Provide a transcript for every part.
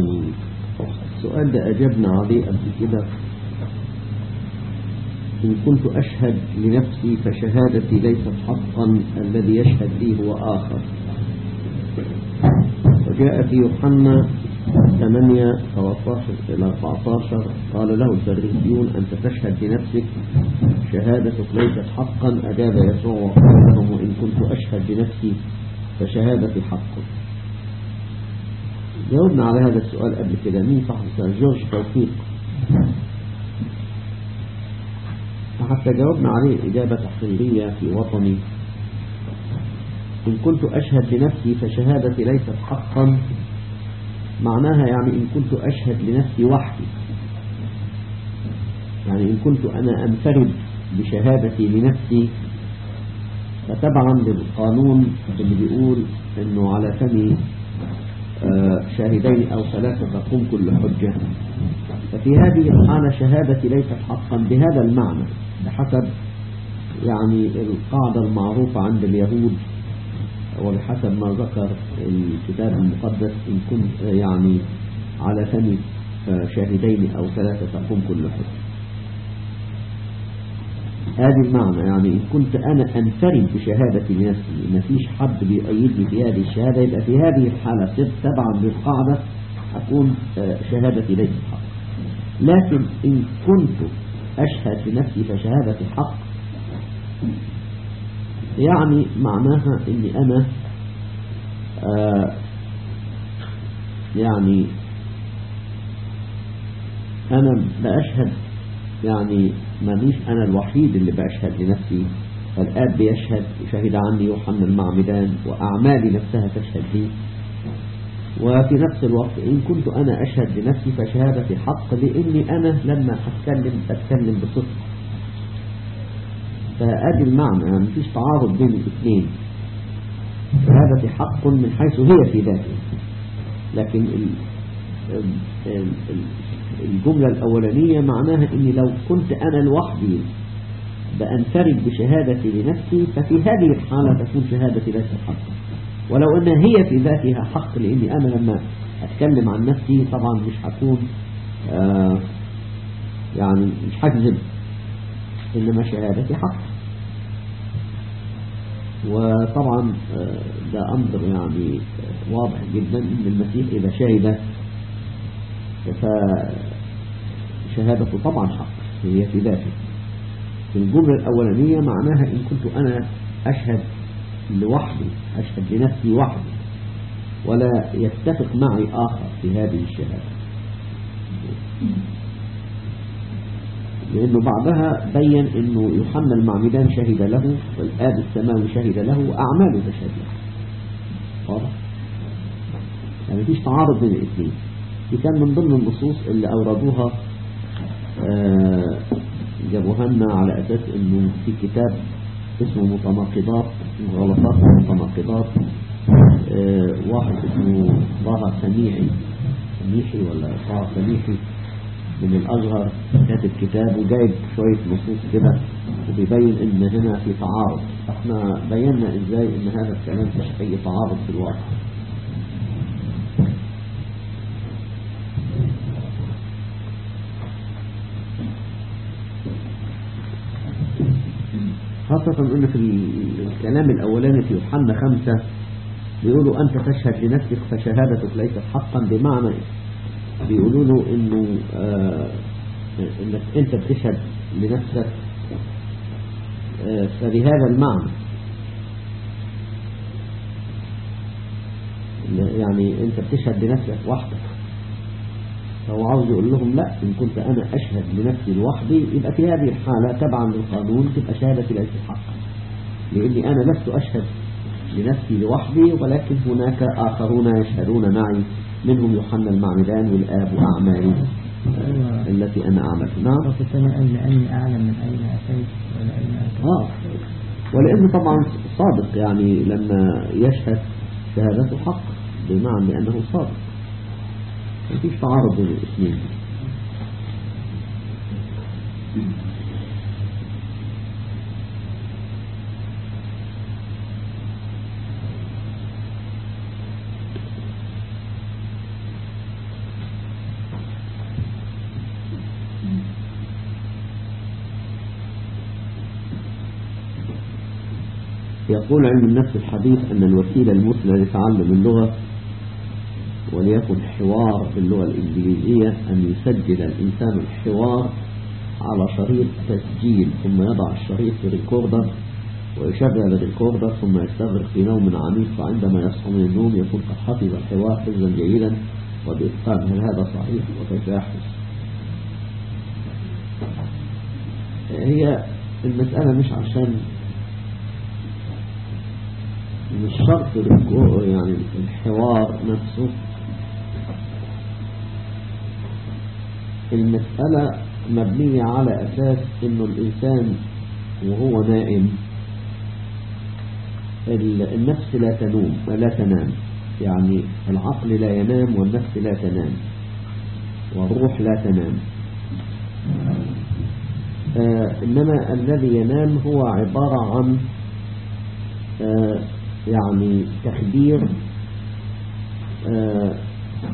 السؤال ده أجبنا عليه قبل كده إن كنت أشهد لنفسي فشهادتي ليست حقا الذي يشهد لي هو آخر وجاء في يوحنا 8 13 إلى 14 قال له الفريسيون أنت تشهد لنفسك شهادتك ليست حقا أجاب يسوع وقال لهم إن كنت أشهد لنفسي فشهادتي حق جاوبنا على هذا السؤال قبل كده مين صاحب السؤال جورج توفيق وحتى جاوبنا عليه إجابة تحقيقية في وطني إن كنت أشهد لنفسي فشهادتي ليست حقا معناها يعني إن كنت أشهد لنفسي وحدي يعني إن كنت أنا أنفرد بشهادتي لنفسي فتبعا للقانون اللي بيقول إنه على فم شاهدين أو ثلاثة تقوم كل حجة ففي هذه الحالة شهادتي ليست حقا بهذا المعنى بحسب يعني القاعدة المعروفة عند اليهود وبحسب ما ذكر الكتاب المقدس إن كنت يعني على فم شاهدين أو ثلاثة تقوم كل حجة هذه المعنى يعني إن كنت أنا أنفرد بشهادتي لنفسي ما فيش حد بيؤيدني في هذه الشهادة يبقى في هذه الحالة صرت تبعا للقاعدة أكون شهادتي ليست حق لكن إن كنت أشهد لنفسي فشهادتي حق يعني معناها إني أنا آه يعني أنا بأشهد يعني مانيش أنا الوحيد اللي بأشهد لنفسي الآب بيشهد شهد عني يوحنا المعمدان وأعمالي نفسها تشهد لي وفي نفس الوقت إن كنت أنا أشهد لنفسي فشهادتي حق لأني أنا لما أتكلم أتكلم بصدق فأدي المعنى يعني مفيش تعارض بين الاثنين شهادتي حق من حيث هي في ذاتها لكن الجملة الأولانية معناها أني لو كنت أنا لوحدي بأنفرد بشهادتي لنفسي ففي هذه الحالة تكون شهادتي ليست حقا ولو أنها هي في ذاتها حق لأني أنا لما أتكلم عن نفسي طبعا مش هكون آه يعني مش هكذب إنما شهادتي حق وطبعا ده أمر يعني واضح جدا إن المسيح إذا شهد فشهادته طبعا حق هي في ذاته في الجملة الأولانية معناها إن كنت أنا أشهد لوحدي أشهد لنفسي وحدي ولا يتفق معي آخر في هذه الشهادة لأنه بعدها بين أنه يوحنا المعمدان شهد له والآب السماوي شهد له وأعماله تشهد له واضح يعني مفيش تعارض بين الاثنين دي كان من ضمن النصوص اللي أوردوها جابوها لنا على أساس أنه في كتاب اسمه متناقضات غلطات المتناقضات واحد اسمه طه سميعي سميحي ولا طه سميحي من الأزهر كاتب كتاب وجايب شوية نصوص كده وبيبين ان هنا في تعارض احنا بينا ازاي ان هذا الكلام مش اي تعارض في الواقع خاصة ان في الكلام الاولاني في يوحنا خمسة بيقولوا انت تشهد لنفسك فشهادتك ليست حقا بمعنى بيقولوا له انه آه انك انت بتشهد لنفسك آه فبهذا المعنى يعني انت بتشهد لنفسك وحدك فهو عاوز يقول لهم لا ان كنت انا اشهد لنفسي لوحدي يبقى في هذه الحالة تبعا للقانون تبقى شهادتي ليست حقا لاني انا لست اشهد لنفسي لوحدي ولكن هناك اخرون يشهدون معي منهم يوحنا المعمدان والآب وأعمالي التي أنا أعملها نعم لأني أعلم من أين أتيت ولأين أتيت آه ولأنه طبعا صادق يعني لما يشهد شهادته حق بمعنى أنه صادق مفيش تعارض بين الاثنين يقول علم النفس الحديث أن الوسيلة المثلى لتعلم اللغة وليكن حوار باللغة الإنجليزية أن يسجل الإنسان الحوار على شريط تسجيل ثم يضع الشريط في ريكوردر ويشغل الريكوردر ثم يستغرق في نوم عميق فعندما يصحى من النوم يكون قد حفظ الحوار حفظا جيدا وبإتقان هل هذا صحيح وكيف يحدث هي المسألة مش عشان مش شرط يعني الحوار نفسه المسألة مبنية على أساس إنه الإنسان وهو نائم النفس لا تنوم لا تنام يعني العقل لا ينام والنفس لا تنام والروح لا تنام آه إنما الذي ينام هو عبارة عن آه يعني تخدير آه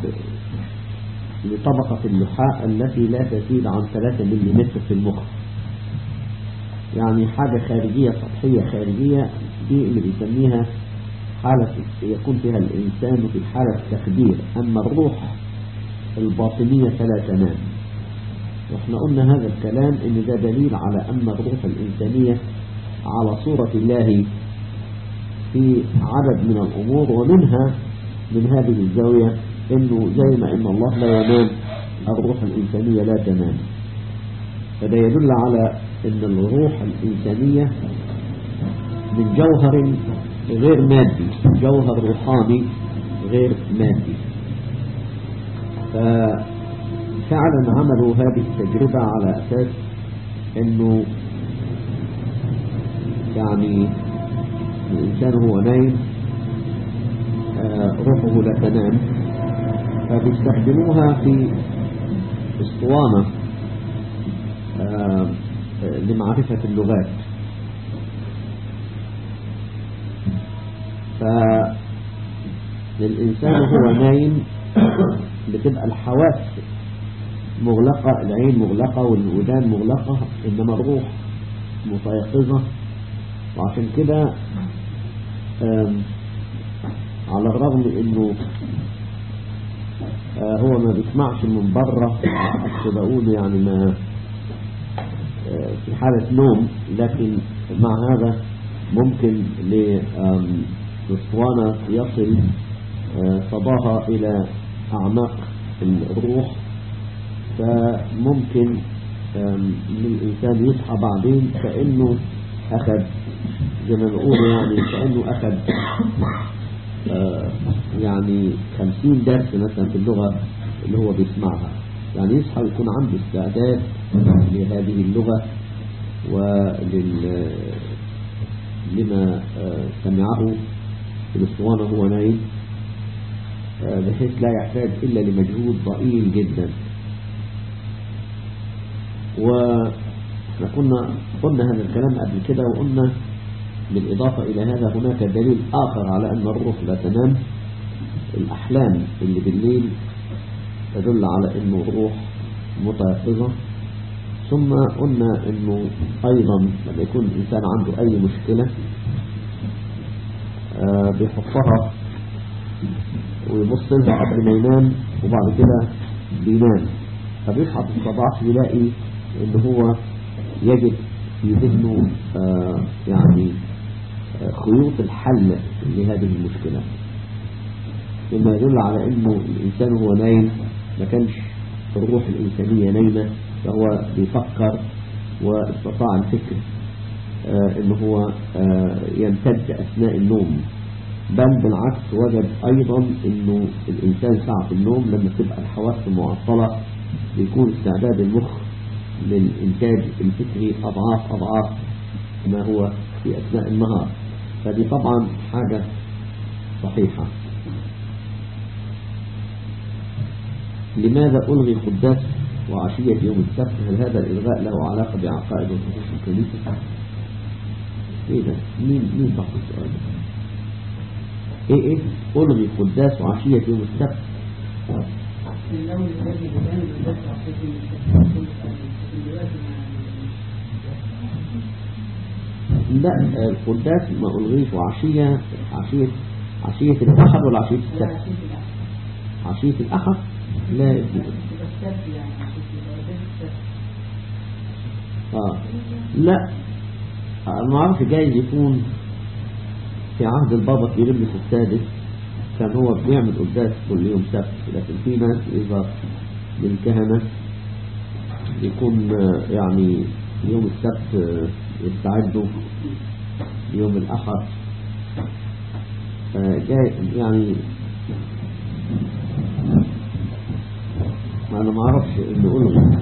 لطبقة اللحاء التي لا تزيد عن 3 ملم في المخ يعني حاجة خارجية سطحية خارجية دي اللي بيسميها حالة يكون فيها الإنسان في حالة تخدير أما الروح الباطنية فلا تنام واحنا قلنا هذا الكلام ان ده دليل على أن الروح الإنسانية على صورة الله في عدد من الأمور ومنها من هذه الزاوية انه زي ما ان الله لا ينام الروح الإنسانية لا تنام فده يدل على ان الروح الإنسانية من جوهر غير مادي جوهر روحاني غير مادي ففعلا عملوا هذه التجربة على أساس انه يعني الإنسان هو نايم روحه لا تنام فبيستخدموها في اسطوانة لمعرفة اللغات فالإنسان هو نايم بتبقى الحواس مغلقة العين مغلقة والودان مغلقة إنما الروح متيقظة وعشان كده على الرغم إنه هو ما بيسمعش من بره أقصد أقول يعني ما في حالة نوم لكن مع هذا ممكن للاسطوانة يصل صداها إلى أعماق الروح فممكن للإنسان يصحى بعدين كأنه أخذ زي ما بيقولوا يعني كأنه أخذ يعني خمسين درس مثلا في اللغة اللي هو بيسمعها يعني يصحى يكون عنده استعداد لهذه اللغة ولل لما سمعه في الاسطوانة هو نايم بحيث لا يحتاج إلا لمجهود ضئيل جدا واحنا كنا قلنا هذا الكلام قبل كده وقلنا بالإضافة إلى هذا هناك دليل آخر على أن الروح لا تنام الأحلام اللي بالليل تدل على أنه الروح متيقظة ثم قلنا أنه أيضا لما يكون الإنسان عنده أي مشكلة آه بيحطها ويبص لها قبل ما ينام وبعد كده بينام فبيصحى في الصباح يلاقي ان هو يجد في ذهنه آه يعني آه خيوط الحل لهذه المشكلة مما يدل على انه الانسان هو نايم ما كانش الروح الانسانية نايمة فهو بيفكر واستطاع الفكر آه انه هو يمتد اثناء النوم بل بالعكس وجد ايضا انه الانسان ساعة النوم لما تبقى الحواس معطلة بيكون استعداد المخ للإنتاج الفكري أضعاف أضعاف ما هو في أثناء النهار فدي طبعا حاجة صحيحة لماذا ألغي قداس وعشية يوم السبت هل هذا الإلغاء له علاقة بعقائد وطقوس الكنيسة ايه ده مين مين صح السؤال ده ايه ايه ألغي قداس وعشية يوم السبت الأول الذي كان يدفع في دلوقتي لا القداس ما ألغيش وعشية عشية عشية الأحد ولا عشية لا السبت عشان كده عشية الأحد لا يبقى السبت يعني عشان كده ده السبت آه. لا آه، ما اعرفش جايز يكون في عهد البابا كيرلس السادس كان هو بيعمل قداس كل يوم سبت لكن في ناس إذا للكهنة يكون آه، يعني يوم السبت آه، يستعدوا يوم الأحد آه، جاي يعني أنا ما أعرفش إنه ألغي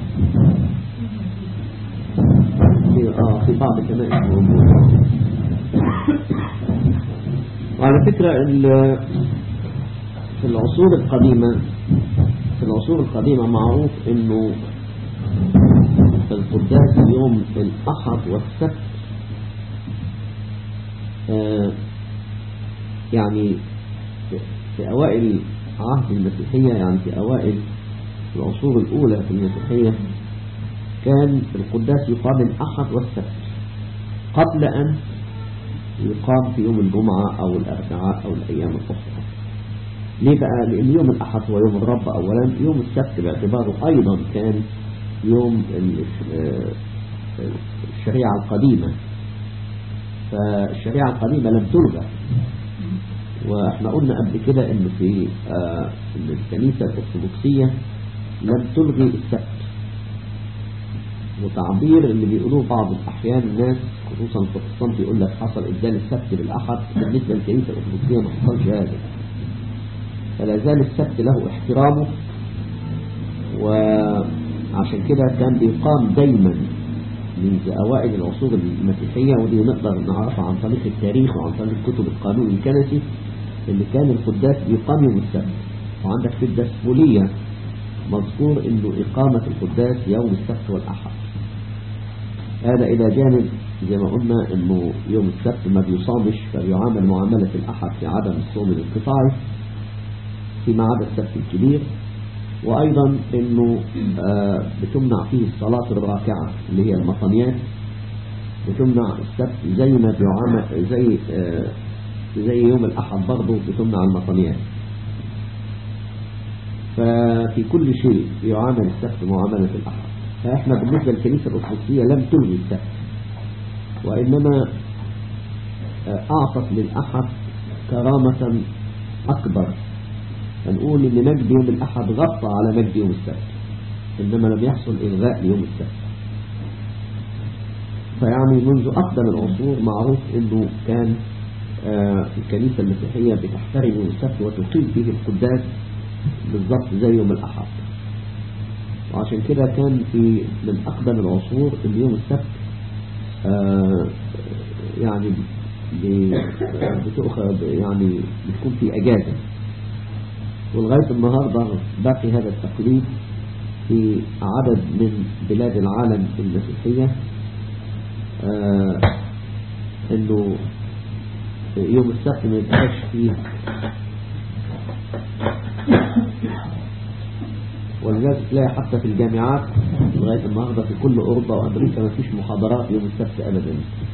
في اه في بعض الكنائس موجودة وعلى فكرة ال- في العصور القديمة في العصور القديمة معروف انه القداس يوم الأحد والسبت آه، يعني في- في أوائل عهد المسيحية يعني في أوائل العصور الأولى في المسيحية كان القداس يقام الأحد والسبت قبل أن يقام في يوم الجمعة أو الأربعاء أو الأيام الأخرى ليه بقى؟ لأن يوم الأحد هو يوم الرب أولا يوم السبت باعتباره أيضا كان يوم ال- آه، الشريعة القديمة فالشريعة القديمة لم تلغى واحنا قلنا قبل كده ان في آه، ان الكنيسة الأرثوذكسية لم تلغي السبت وتعبير اللي بيقولوه بعض الأحيان الناس خصوصا البروتستانت يقول لك حصل إبدال السبت بالأحد بالنسبة للكنيسة الأرثوذكسية ما حصلش هذا فلا زال السبت له احترامه وعشان كده كان بيقام دايما منذ أوائل العصور المسيحية ودي نقدر نعرفها عن طريق التاريخ وعن طريق كتب القانون الكنسي اللي كان القداس بيقام يوم السبت وعندك في الدسبولية مذكور انه إقامة القداس يوم السبت والأحد هذا إلى جانب زي ما قلنا انه يوم السبت ما بيصامش فبيعامل معاملة الأحد في عدم الصوم الانقطاعي فيما عدا السبت الكبير وأيضا انه آه، بتمنع فيه الصلاة الراكعة اللي هي المطنيات بتمنع السبت زي ما بيعامل زي آه، زي يوم الأحد برضه بتمنع المطنيات ففي كل شيء يعامل السبت معاملة الأحد فإحنا بالنسبة للكنيسة الأرثوذكسية لم تلغي السبت وإنما آه، أعطت للأحد كرامة أكبر فنقول إن مجد يوم الأحد غطى على مجد يوم السبت إنما لم يحصل إلغاء ليوم السبت فيعني منذ أقدم العصور معروف إنه كان آه، الكنيسة المسيحية بتحترم يوم السبت وتقيم فيه القداس بالضبط زي يوم الأحد وعشان كده كان في من أقدم العصور إن يوم السبت آه، يعني ب- بتؤخذ يعني بتكون في أجازة ولغاية النهاردة باقي هذا التقليد في عدد من بلاد العالم المسيحية آه، انه يوم السبت ما يبقاش فيه ولذلك تلاقي حتى في الجامعات لغاية النهاردة في كل أوروبا وأمريكا ما فيش محاضرات يوم السبت أبدا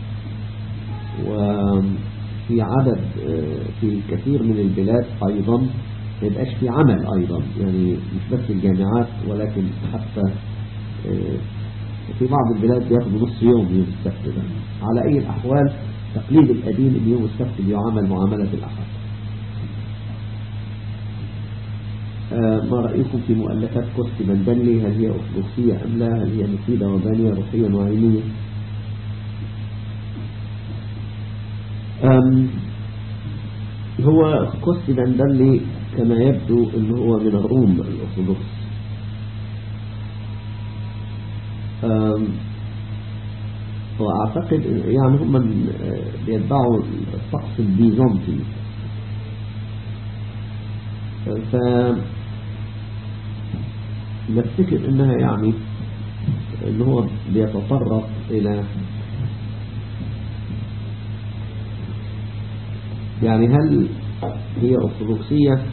وفي عدد آه، في كثير من البلاد أيضا ما يبقاش في عمل أيضا يعني مش بس الجامعات ولكن حتى آه، في بعض البلاد بياخدوا نص يوم يوم السبت ده على أي الأحوال تقليد القديم ان يوم السبت بيعامل معاملة الأحد آه، ما رأيكم في مؤلفات كوست بندلي هل هي أرثوذكسية أم لا هل هي مفيدة وبانية روحيا وعلميا أم، هو كوست بندلي كما يبدو أنه هو من الروم الأرثوذكس أم، وأعتقد يعني هم من- آه، بيتبعوا الطقس البيزنطي ف نفتكر انها يعني ان هو بيتطرق الى يعني هل هي ارثوذكسيه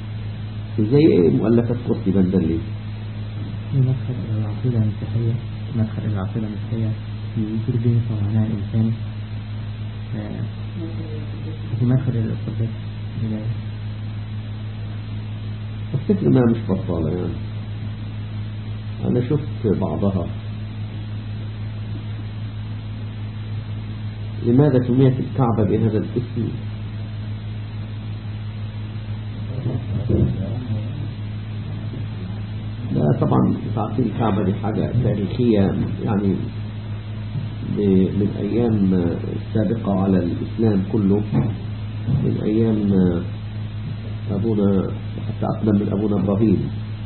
زي ايه مؤلفات قرطي بندلي في مكتب العقيدة المسيحية مدخل العقيدة المسيحية يصير به معناها الإنسان آه، في مدخل القدس بداية الفكرة ما مش بطالة يعني أنا شفت بعضها لماذا سميت الكعبة بهذا الاسم لا طبعا تعطيل الكعبة دي حاجة تاريخية يعني ب- من أيام السابقة على الإسلام كله من أيام أبونا حتى أقدم من أبونا إبراهيم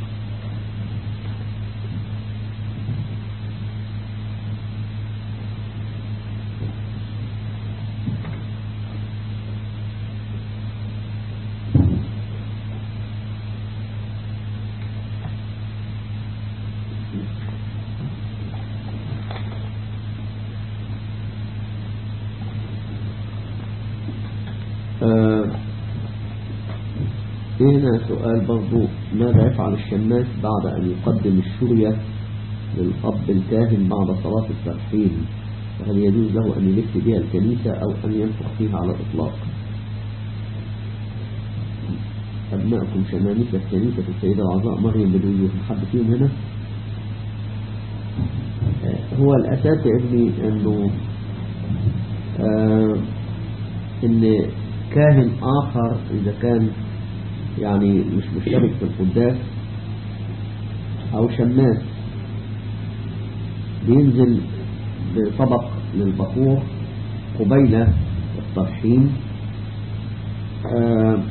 آه، هنا سؤال برضو ماذا يفعل الشماس بعد أن يقدم الشرية للأب الكاهن بعد صلاة الترحيل فهل يجوز له أن يلف بها الكنيسة أو أن ينفخ فيها على الإطلاق أبنائكم شمامسة كنيسة السيدة العذراء مريم بالوجوه حد فيهم هنا آه، هو الأساس يا ابني أنه آه ان كاهن اخر اذا كان يعني مش مشترك في القداس او شماس بينزل بطبق للبخور قبيل الترحيم آه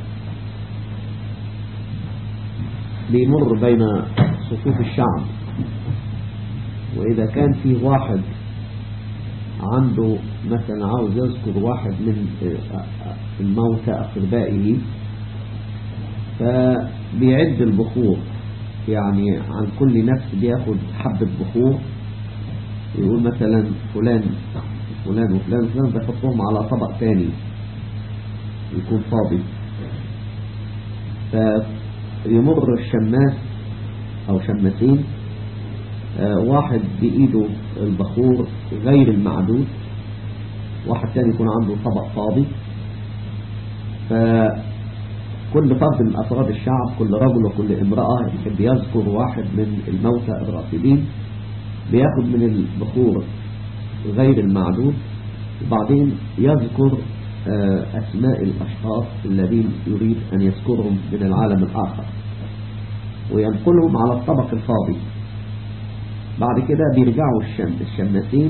بيمر بين صفوف الشعب واذا كان في واحد عنده مثلا عاوز يذكر واحد من الموتى أقربائه فبيعد البخور يعني عن كل نفس بياخد حبة بخور يقول مثلا فلان فلان وفلان وفلان بيحطهم على طبق تاني يكون فاضي فيمر الشماس أو شماسين آه، واحد بإيده البخور غير المعدود واحد تاني يكون عنده طبق فاضي فكل فرد من أفراد الشعب كل رجل وكل امرأة يحب يذكر واحد من الموتى الرافدين بياخد من البخور غير المعدود وبعدين يذكر آه، أسماء الأشخاص الذين يريد أن يذكرهم من العالم الآخر وينقلهم على الطبق الفاضي بعد كده بيرجعوا الشم الشماسين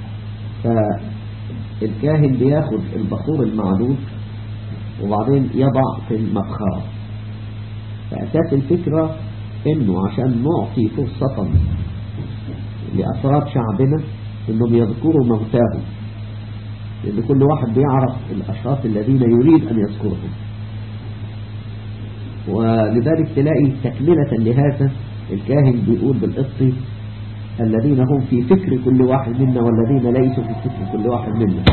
فالكاهن بياخد البخور المعدود وبعدين يضع في المبخرة فأساس الفكرة انه عشان نعطي فرصة لأفراد شعبنا انهم يذكروا موتاهم لأن كل واحد بيعرف الأشخاص الذين يريد أن يذكرهم ولذلك تلاقي تكملة لهذا الكاهن بيقول بالقصي الذين هم في فكر كل واحد منا والذين ليسوا في فكر كل واحد منا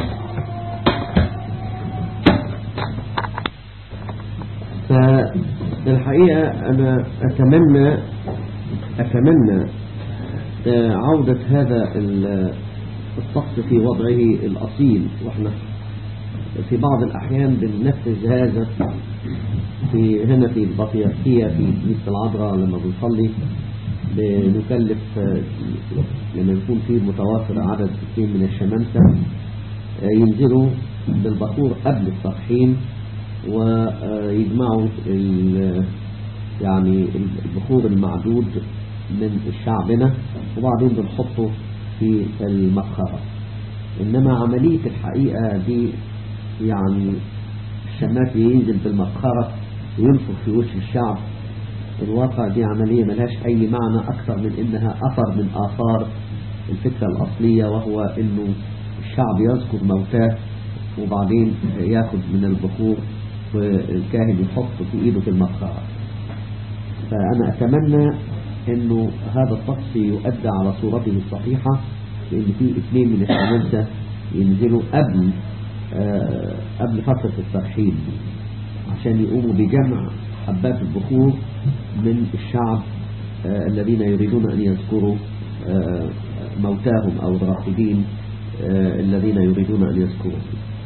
فالحقيقة أنا أتمنى أتمنى آه، عودة هذا ال- الطقس في وضعه الأصيل وإحنا في بعض الأحيان بننفذ هذا في هنا في البطيركية في كنيسة العذراء لما بنصلي بنكلف آه، لما يكون في متوافر عدد كثير من الشمامسة آه، ينزلوا بالبخور قبل الترحيم ويجمعوا ال- يعني البخور المعدود من شعبنا وبعدين بنحطه في المبخرة إنما عملية الحقيقة دي يعني الشماس ينزل بالمبخرة وينفخ في وش الشعب الواقع دي عملية ملهاش أي معنى أكثر من إنها أثر من آثار الفكرة الأصلية وهو إنه الشعب يذكر موتاه وبعدين ياخد من البخور والكاهن يحط في إيده في المبخرة فأنا أتمنى إنه هذا الطقس يؤدى على صورته الصحيحة لأن في اثنين من الشمامسة ينزلوا قبل آه قبل فترة الترحيل عشان يقوموا بجمع حبات البخور من الشعب آه الذين يريدون أن يذكروا آه موتاهم أو الراقدين آه، الذين يريدون أن يذكروا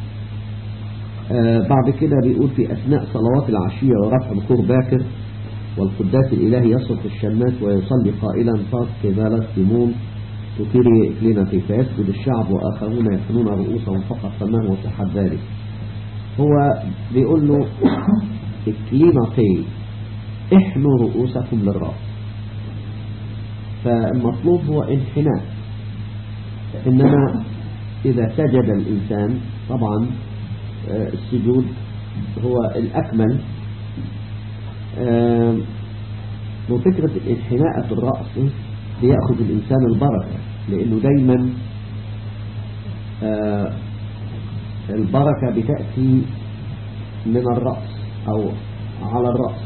آه، بعد كده بيقول في أثناء صلوات العشية ورفع بخور باكر والقداس الإلهي يصرخ الشماس ويصلي قائلا طاس كذلك سيمون تكيري إكلينتي فيسجد الشعب وآخرون يحنون رؤوسهم فقط فما هو صحة ذلك هو بيقول له إكلينتي احنوا رؤوسكم للرأس فالمطلوب هو انحناء إنما إذا سجد الإنسان طبعا آه، السجود هو الأكمل آه، وفكرة الانحناء في الرأس بيأخذ الإنسان البركة لأنه دايما آه، البركة بتأتي من الرأس أو على الرأس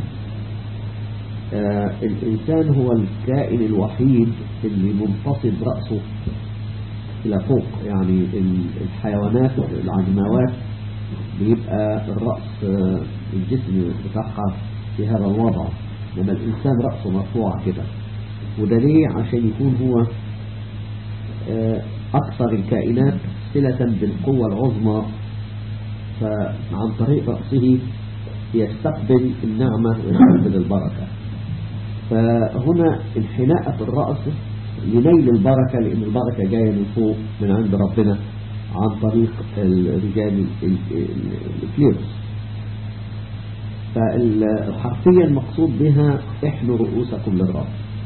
آه، الإنسان هو الكائن الوحيد اللي منتصب رأسه إلى فوق يعني ال- الحيوانات العجماوات بيبقى الرأس آه، الجسم بتاعها في هذا الوضع لما الإنسان رأسه مرفوع كده وده ليه عشان يكون هو آه، أكثر الكائنات صلة بالقوة العظمى فعن طريق رأسه يستقبل النعمة ويستقبل البركة فهنا انحناء في الرأس لنيل البركة لأن البركة جاية من فوق من عند ربنا عن طريق الرجال ال- ال- الكليروس فالحرفية المقصود بها احنوا رؤوسكم للرأس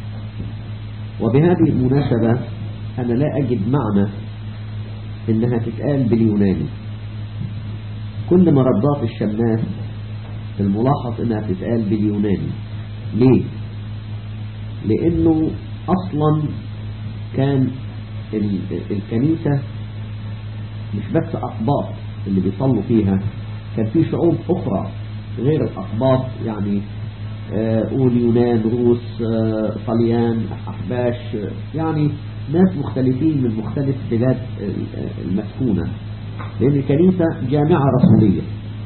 وبهذه المناسبة أنا لا أجد معنى إنها تتقال باليوناني كل مردات الشماس الملاحظ إنها تتقال باليوناني ليه؟ لأنه أصلا كان ال- الكنيسة مش بس أقباط اللي بيصلوا فيها كان في شعوب أخرى غير الأقباط يعني آه، قول يونان روس آه، طليان أحباش آه، يعني ناس مختلفين من مختلف بلاد ال- المسكونة لأن الكنيسة جامعة رسولية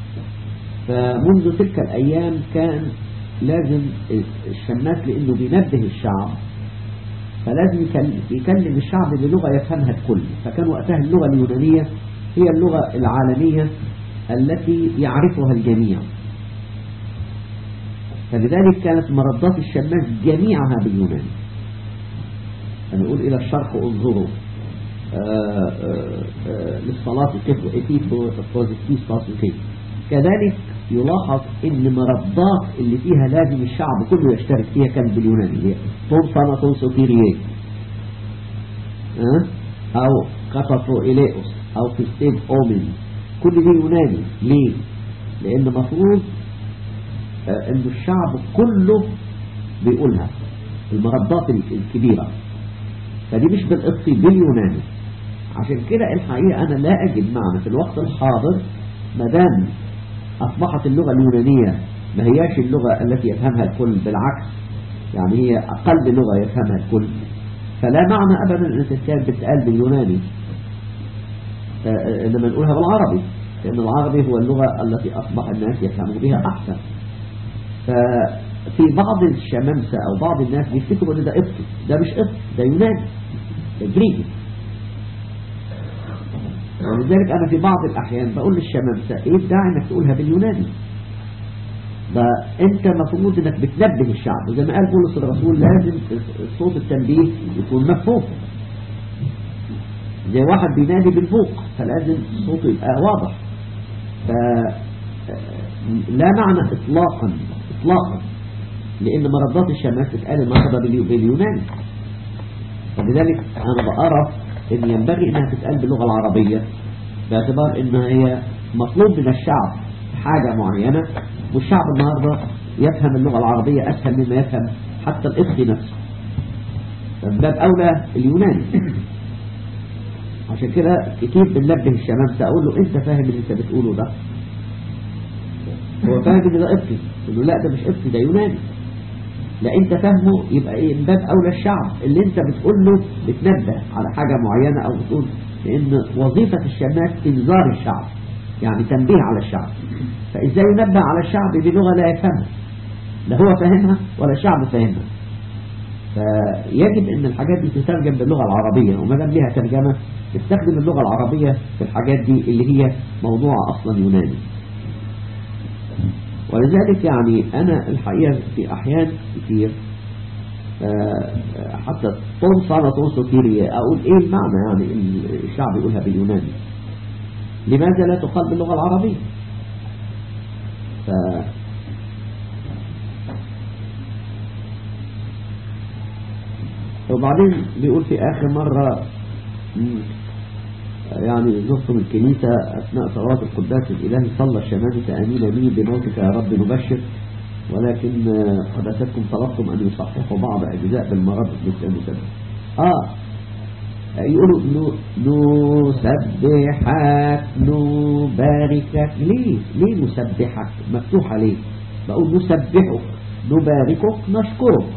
فمنذ تلك الأيام كان لازم الشماس لأنه بينبه الشعب فلازم يكلم, يكلم الشعب بلغة يفهمها الكل فكان وقتها اللغة اليونانية هي اللغة العالمية التي يعرفها الجميع فلذلك كانت مردات الشماس جميعها باليوناني فنقول إلى الشرق انظروا آه، آه، آه، للصلاة كيف إتيت بوزيتيف كيف كذلك يلاحظ ان مردات اللي فيها لازم الشعب كله يشترك فيها كان باليوناني اللي هي تونسانا تونسو كيرييه أه؟ او كاتافو إليوس او فيستيب اومن كل دي يوناني ليه لان مفروض آه، ان الشعب كله بيقولها المردات الكبيرة فدي مش بالقبطي باليوناني عشان كده الحقيقة أنا لا أجد معنى في الوقت الحاضر مدام أصبحت اللغة اليونانية ما هياش اللغة التي يفهمها الكل بالعكس يعني هي أقل لغة يفهمها الكل فلا معنى أبدا أن تتكلم بتقال باليوناني آه، إنما نقولها بالعربي لأن العربي هو اللغة التي أصبح الناس يفهموا بها أحسن ففي بعض الشمامسة أو بعض الناس بيفتكروا إن ده قبطي ده مش قبطي ده يوناني ده جريكي ولذلك أنا في بعض الأحيان بقول للشمامسة إيه الداعي إنك تقولها باليوناني ده أنت مفروض إنك بتنبه الشعب وزي ما قال بولس الرسول لازم صوت التنبيه يكون مفهوم زي واحد بينادي بالفوق فلازم صوته يبقى واضح ف لا معنى إطلاقا إطلاقا لأن مردات الشماس تتقال النهارده باليو- باليوناني فلذلك أنا بأرى إن ينبغي إنها تتقال باللغة العربية باعتبار إن هي مطلوب من الشعب حاجة معينة والشعب النهارده يفهم اللغة العربية أسهل مما يفهم حتى الإفخي نفسه من باب أولى اليوناني عشان كده كتير بننبه الشمامسة أقول له أنت فاهم اللي أنت بتقوله ده هو فاهم ان ده قبطي يقول له لا ده مش قبطي ده يوناني لا انت فاهمه يبقى ايه من باب اولى الشعب اللي انت بتقول له بتنبه على حاجة معينة او بتقول لان وظيفة الشماس انذار الشعب يعني تنبيه على الشعب فازاي ينبه على الشعب بلغة لا يفهمها لا هو فاهمها ولا الشعب فاهمها فيجب ان الحاجات دي تترجم باللغة العربية وما دام ليها ترجمة تستخدم اللغة العربية في الحاجات دي اللي هي موضوع اصلا يوناني ولذلك يعني انا الحقيقة في احيان كتير آه، حتى تنص أنا تنص كتير أقول إيه المعنى يعني الشعب يقولها باليوناني لماذا لا تقال باللغة العربية ف وبعدين بيقول في آخر مرة مم، يعني زرتم الكنيسة أثناء صلاة القداس الإلهي صلى الشمامسة أمين بي بموتك يا رب نبشر ولكن آه، قداستكم طلبتم أن يصححوا بعض أجزاء بالمرض مثل المسبب آه يقولوا نو- نسبحك نباركك ليه ليه نسبحك مفتوحة ليه بقول نسبحك نباركك نشكرك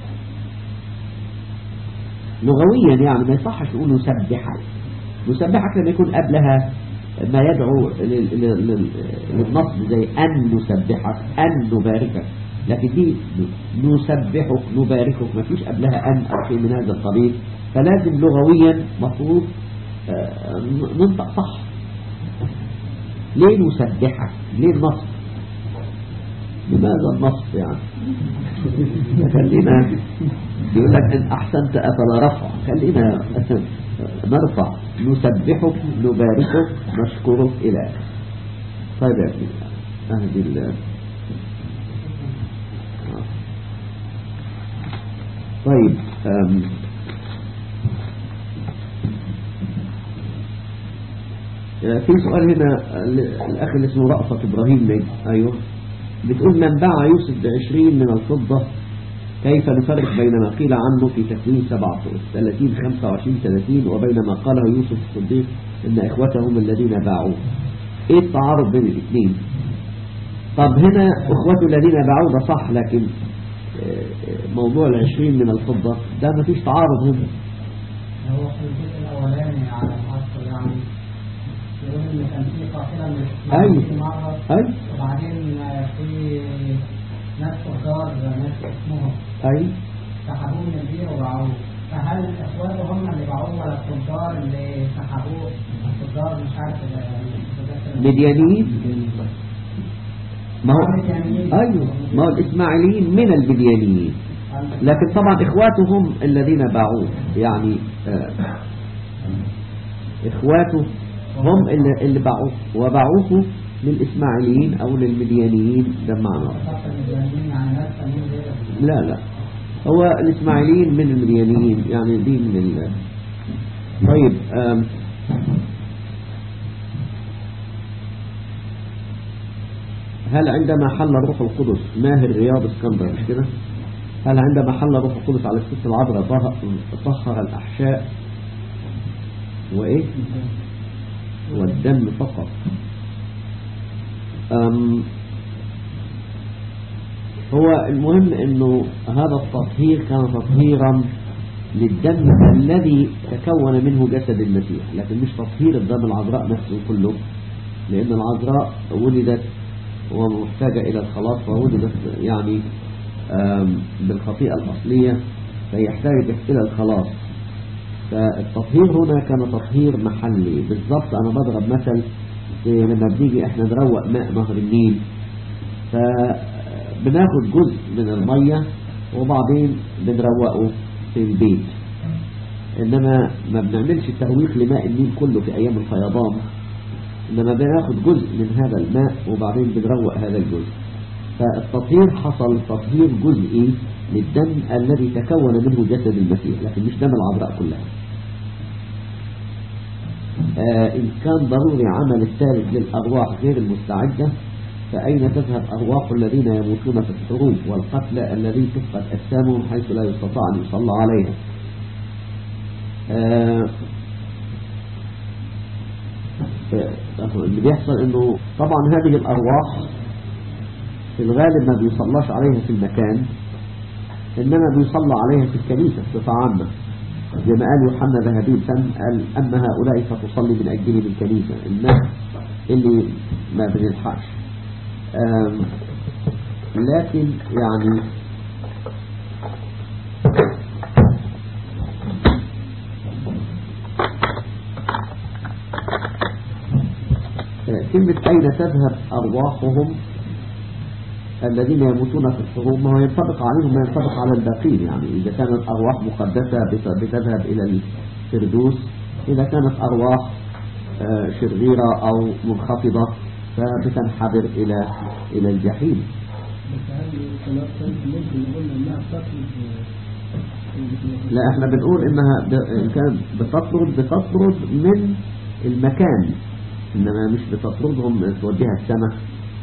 لغويا يعني ما يصحش نقول نسبحك نسبحك لما يكون قبلها ما يدعو لل- لل- لل- للنصب زي أن نسبحك أن نباركك لكن دي نسبحك نباركك ما فيش قبلها أن أو شيء من هذا القبيل فلازم لغويا مفروض آه، ننطق صح ليه نسبحك ليه النصب لماذا النصب يعني خلينا يقول لك إن أحسنت أفلا رفع خلينا نرفع نسبحك نباركك نشكرك إلى آخره. طيب يا أخي أهدي الله طيب أم في سؤال هنا ال- الأخ اللي اسمه رأفت إبراهيم ميد أيوه بتقول من باع يوسف بعشرين من الفضة كيف نفرق بين ما قيل عنه في تكوين 37 25 30 وبين ما قاله يوسف الصديق إن إخوته هم الذين باعوه إيه التعارض بين الاثنين طب هنا إخوته الذين باعوه ده صح لكن آه، موضوع العشرين من الفضة ده مفيش تعارض هنا هو في الجزء الأولاني على الأصل يعني يقول إن كان في قافلة مش أيوة. في مرة أي وبعدين في ناس تجار ناس اسمهم أي سحبوه من البير وباعوه فهل اخواته هم اللي باعوه ولا التجار اللي سحبوه التجار مش عارف ال- مديانيين ما هو مديانيين. أيوه ما هو الإسماعيليين من المديانيين لكن طبعا إخواته هم الذين باعوه يعني آه، إخواته هم اللي, اللي باعوه وباعوه للإسماعيليين أو للمديانيين ده معنى خاصة المديانيين يعني ناس تانيين غير لا لا هو الإسماعيليين من المديانيين يعني دي من ال... طيب آم، هل عندما حل روح القدس ماهر رياض اسكندر مش كده هل عندما حل روح القدس على الست العذراء طه- طهر الأحشاء وإيه والدم فقط أم هو المهم انه هذا التطهير كان تطهيرا للدم الذي تكون منه جسد المسيح لكن مش تطهير الدم العذراء نفسه كله لان العذراء ولدت ومحتاجة الى الخلاص فولدت يعني آم، بالخطيئة الاصلية فيحتاج الى الخلاص فالتطهير هنا كان تطهير محلي بالضبط انا بضرب مثل في لما بنيجي احنا نروق ماء نهر النيل فبناخد جزء من المية وبعدين بنروقه في البيت انما ما بنعملش ترويق لماء النيل كله في ايام الفيضان انما بناخد جزء من هذا الماء وبعدين بنروق هذا الجزء فالتطهير حصل تطهير جزئي للدم الذي تكون منه جسد المسيح لكن مش دم العذراء كلها آه إن كان ضروري عمل الثالث للأرواح غير المستعدة فأين تذهب أرواح الذين يموتون في الحروب والقتلى الذين تفقد أجسامهم حيث لا يستطاع أن يصلى عليها آه آه، اللي بيحصل انه طبعا هذه الارواح في الغالب ما بيصلاش عليها في المكان انما بيصلى عليها في الكنيسة بصفة عامة زي ما قال يوحنا ذهبي الفم قال أما هؤلاء فتصلي من أجله بالكنيسة الناس اللي ما بنلحقش آم، لكن يعني كلمة أين تذهب أرواحهم الذين يموتون في الحروب ما هو ينطبق عليهم ما ينطبق على الباقين يعني إذا كانت أرواح مقدسة بت- بتذهب إلى الفردوس إذا كانت أرواح آه، شريرة أو منخفضة فبتنحدر إلى إلى الجحيم بس هل الصلاة كانت ممكن نقول انها بتطلب لا احنا بنقول انها ب- إن كانت بتطرد بتطرد من المكان انما مش بتطردهم توديها السماء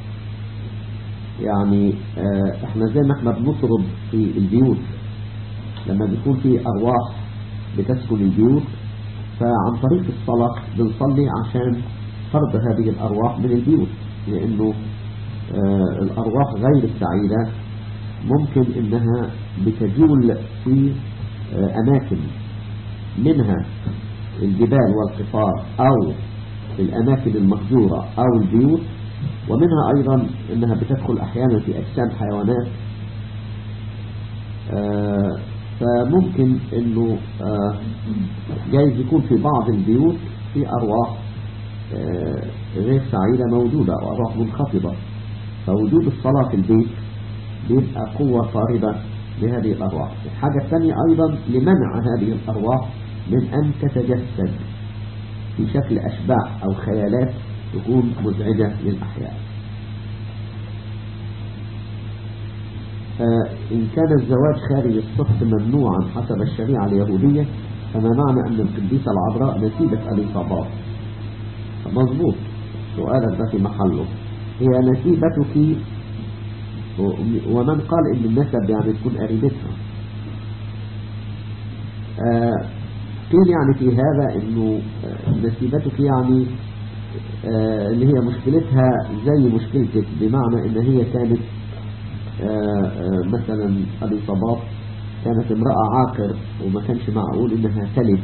يعني آه، احنا زي ما احنا بنطرد في البيوت لما بيكون في ارواح بتسكن البيوت فعن طريق الصلاة بنصلي عشان طرد هذه الارواح من البيوت لانه آه، الارواح غير السعيدة ممكن انها بتجول في آه، اماكن منها الجبال والقفار او الاماكن المهجورة او البيوت ومنها ايضا انها بتدخل احيانا في اجسام حيوانات آه، فممكن انه آه، جايز يكون في بعض البيوت في ارواح آه، غير سعيدة موجودة او ارواح منخفضة فوجود الصلاة في البيت بيبقى قوة طاردة لهذه الأرواح الحاجة الثانية أيضا لمنع هذه الأرواح من أن تتجسد في شكل أشباح أو خيالات تكون مزعجة للأحياء آه، إن كان الزواج خارج الصف ممنوعا حسب الشريعة اليهودية فما معنى أن القديسة العذراء نسيبة اليصابات مظبوط سؤالك ده في محله هي نسيبتك و- ومن قال ان النسب يعني تكون قريبتها آه، قيل يعني في هذا انه آه، نسيبتك يعني آه، اللي هي مشكلتها زي مشكلتك بمعنى ان هي كانت آه، آه، مثلا اليصابات كانت امرأة عاقر وما كانش معقول انها تلد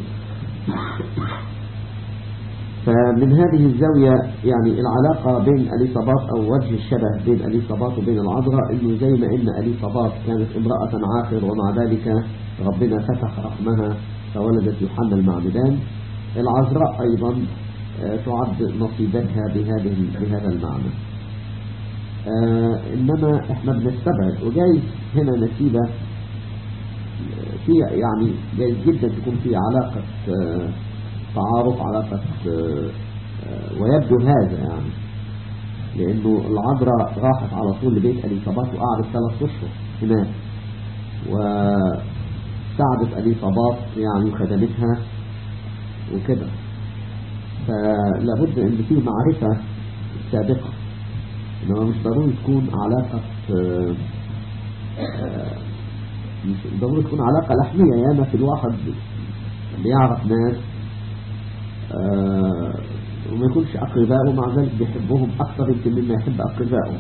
فمن هذه الزاوية يعني العلاقة بين اليصابات أو وجه الشبه بين اليصابات وبين العذراء إنه زي ما إن اليصابات كانت امرأة عاقر ومع ذلك ربنا فتح رحمها فولدت يوحنا المعمدان العذراء أيضا آه، تعد نصيبتها بهذه بهذا المعنى آه، إنما إحنا بنستبعد وجايز هنا نسيبة آه، في يعني جايز جدا تكون في علاقة آه، تعارف علاقة آه، آه، ويبدو هذا يعني لأنه العذراء راحت على طول لبيت أليصابات وقعدت ثلاث أشهر هناك وساعدت أليصابات يعني وخدمتها وكده فلابد أن في معرفة سابقة إنما مش ضروري تكون علاقة آه، آه، مش ضروري تكون علاقة لحمية ياما في الواحد بيعرف ناس آه، وما يكونش أقربائه ومع ذلك بيحبهم أكثر يمكن مما يحب أقربائه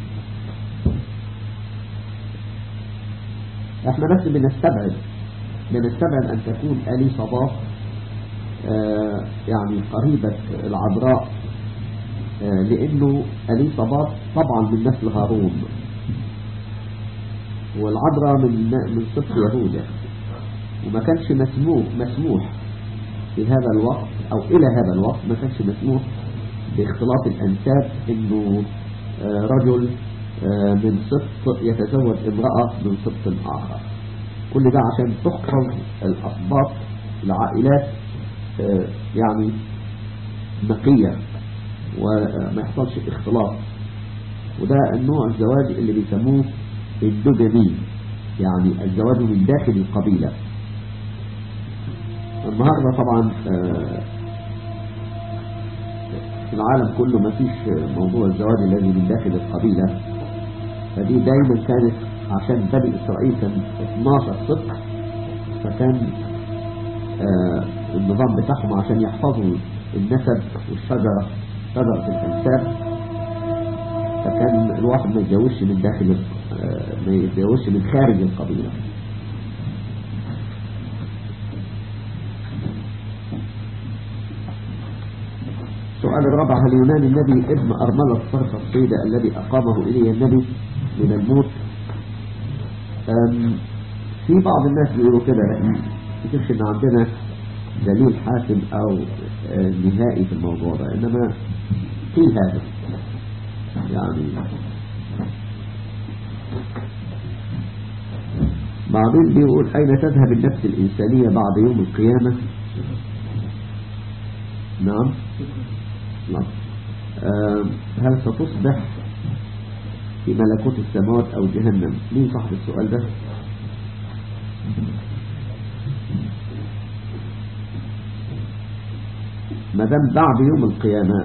احنا بس بنستبعد بنستبعد أن تكون أليصابات آه، يعني قريبة العذراء آه، لأنه أليصابات طبعا من نسل هارون والعذراء من من سبط يهوذا وما كانش مسموح مسموح في هذا الوقت أو إلى هذا الوقت ما كانش مسموح باختلاط الأنساب إنه آه، رجل آه، من سبط يتزوج امرأة من سبط آخر كل ده عشان تحفظ الأسباط العائلات آه، يعني نقية وما يحصلش اختلاط وده النوع الزواج اللي بيسموه الدجني يعني الزواج من داخل القبيلة النهاردة طبعا آه، في العالم كله ما فيش موضوع الزواج الذي من داخل القبيلة فدي دايما كانت عشان بني إسرائيل كان 12 صدق فكان آه، النظام بتاعهم عشان يحفظوا النسب والشجرة شجرة الأنساب فكان الواحد ما يتجوزش من داخل آه، ما يتجوزش من خارج القبيلة السؤال الرابع هل ينال النبي ابن أرملة صرف الصيدة الذي أقامه إليه النبي من الموت أم، في بعض الناس بيقولوا كده لكن ما افتكرش ان عندنا دليل حاسم او آه، نهائي في الموضوع ده انما قيل هذا يعني بعدين بيقول أين تذهب النفس الإنسانية بعد يوم القيامة نعم نعم آه هل ستصبح في ملكوت السماوات أو جهنم مين صاحب السؤال ده ما دام بعد يوم القيامة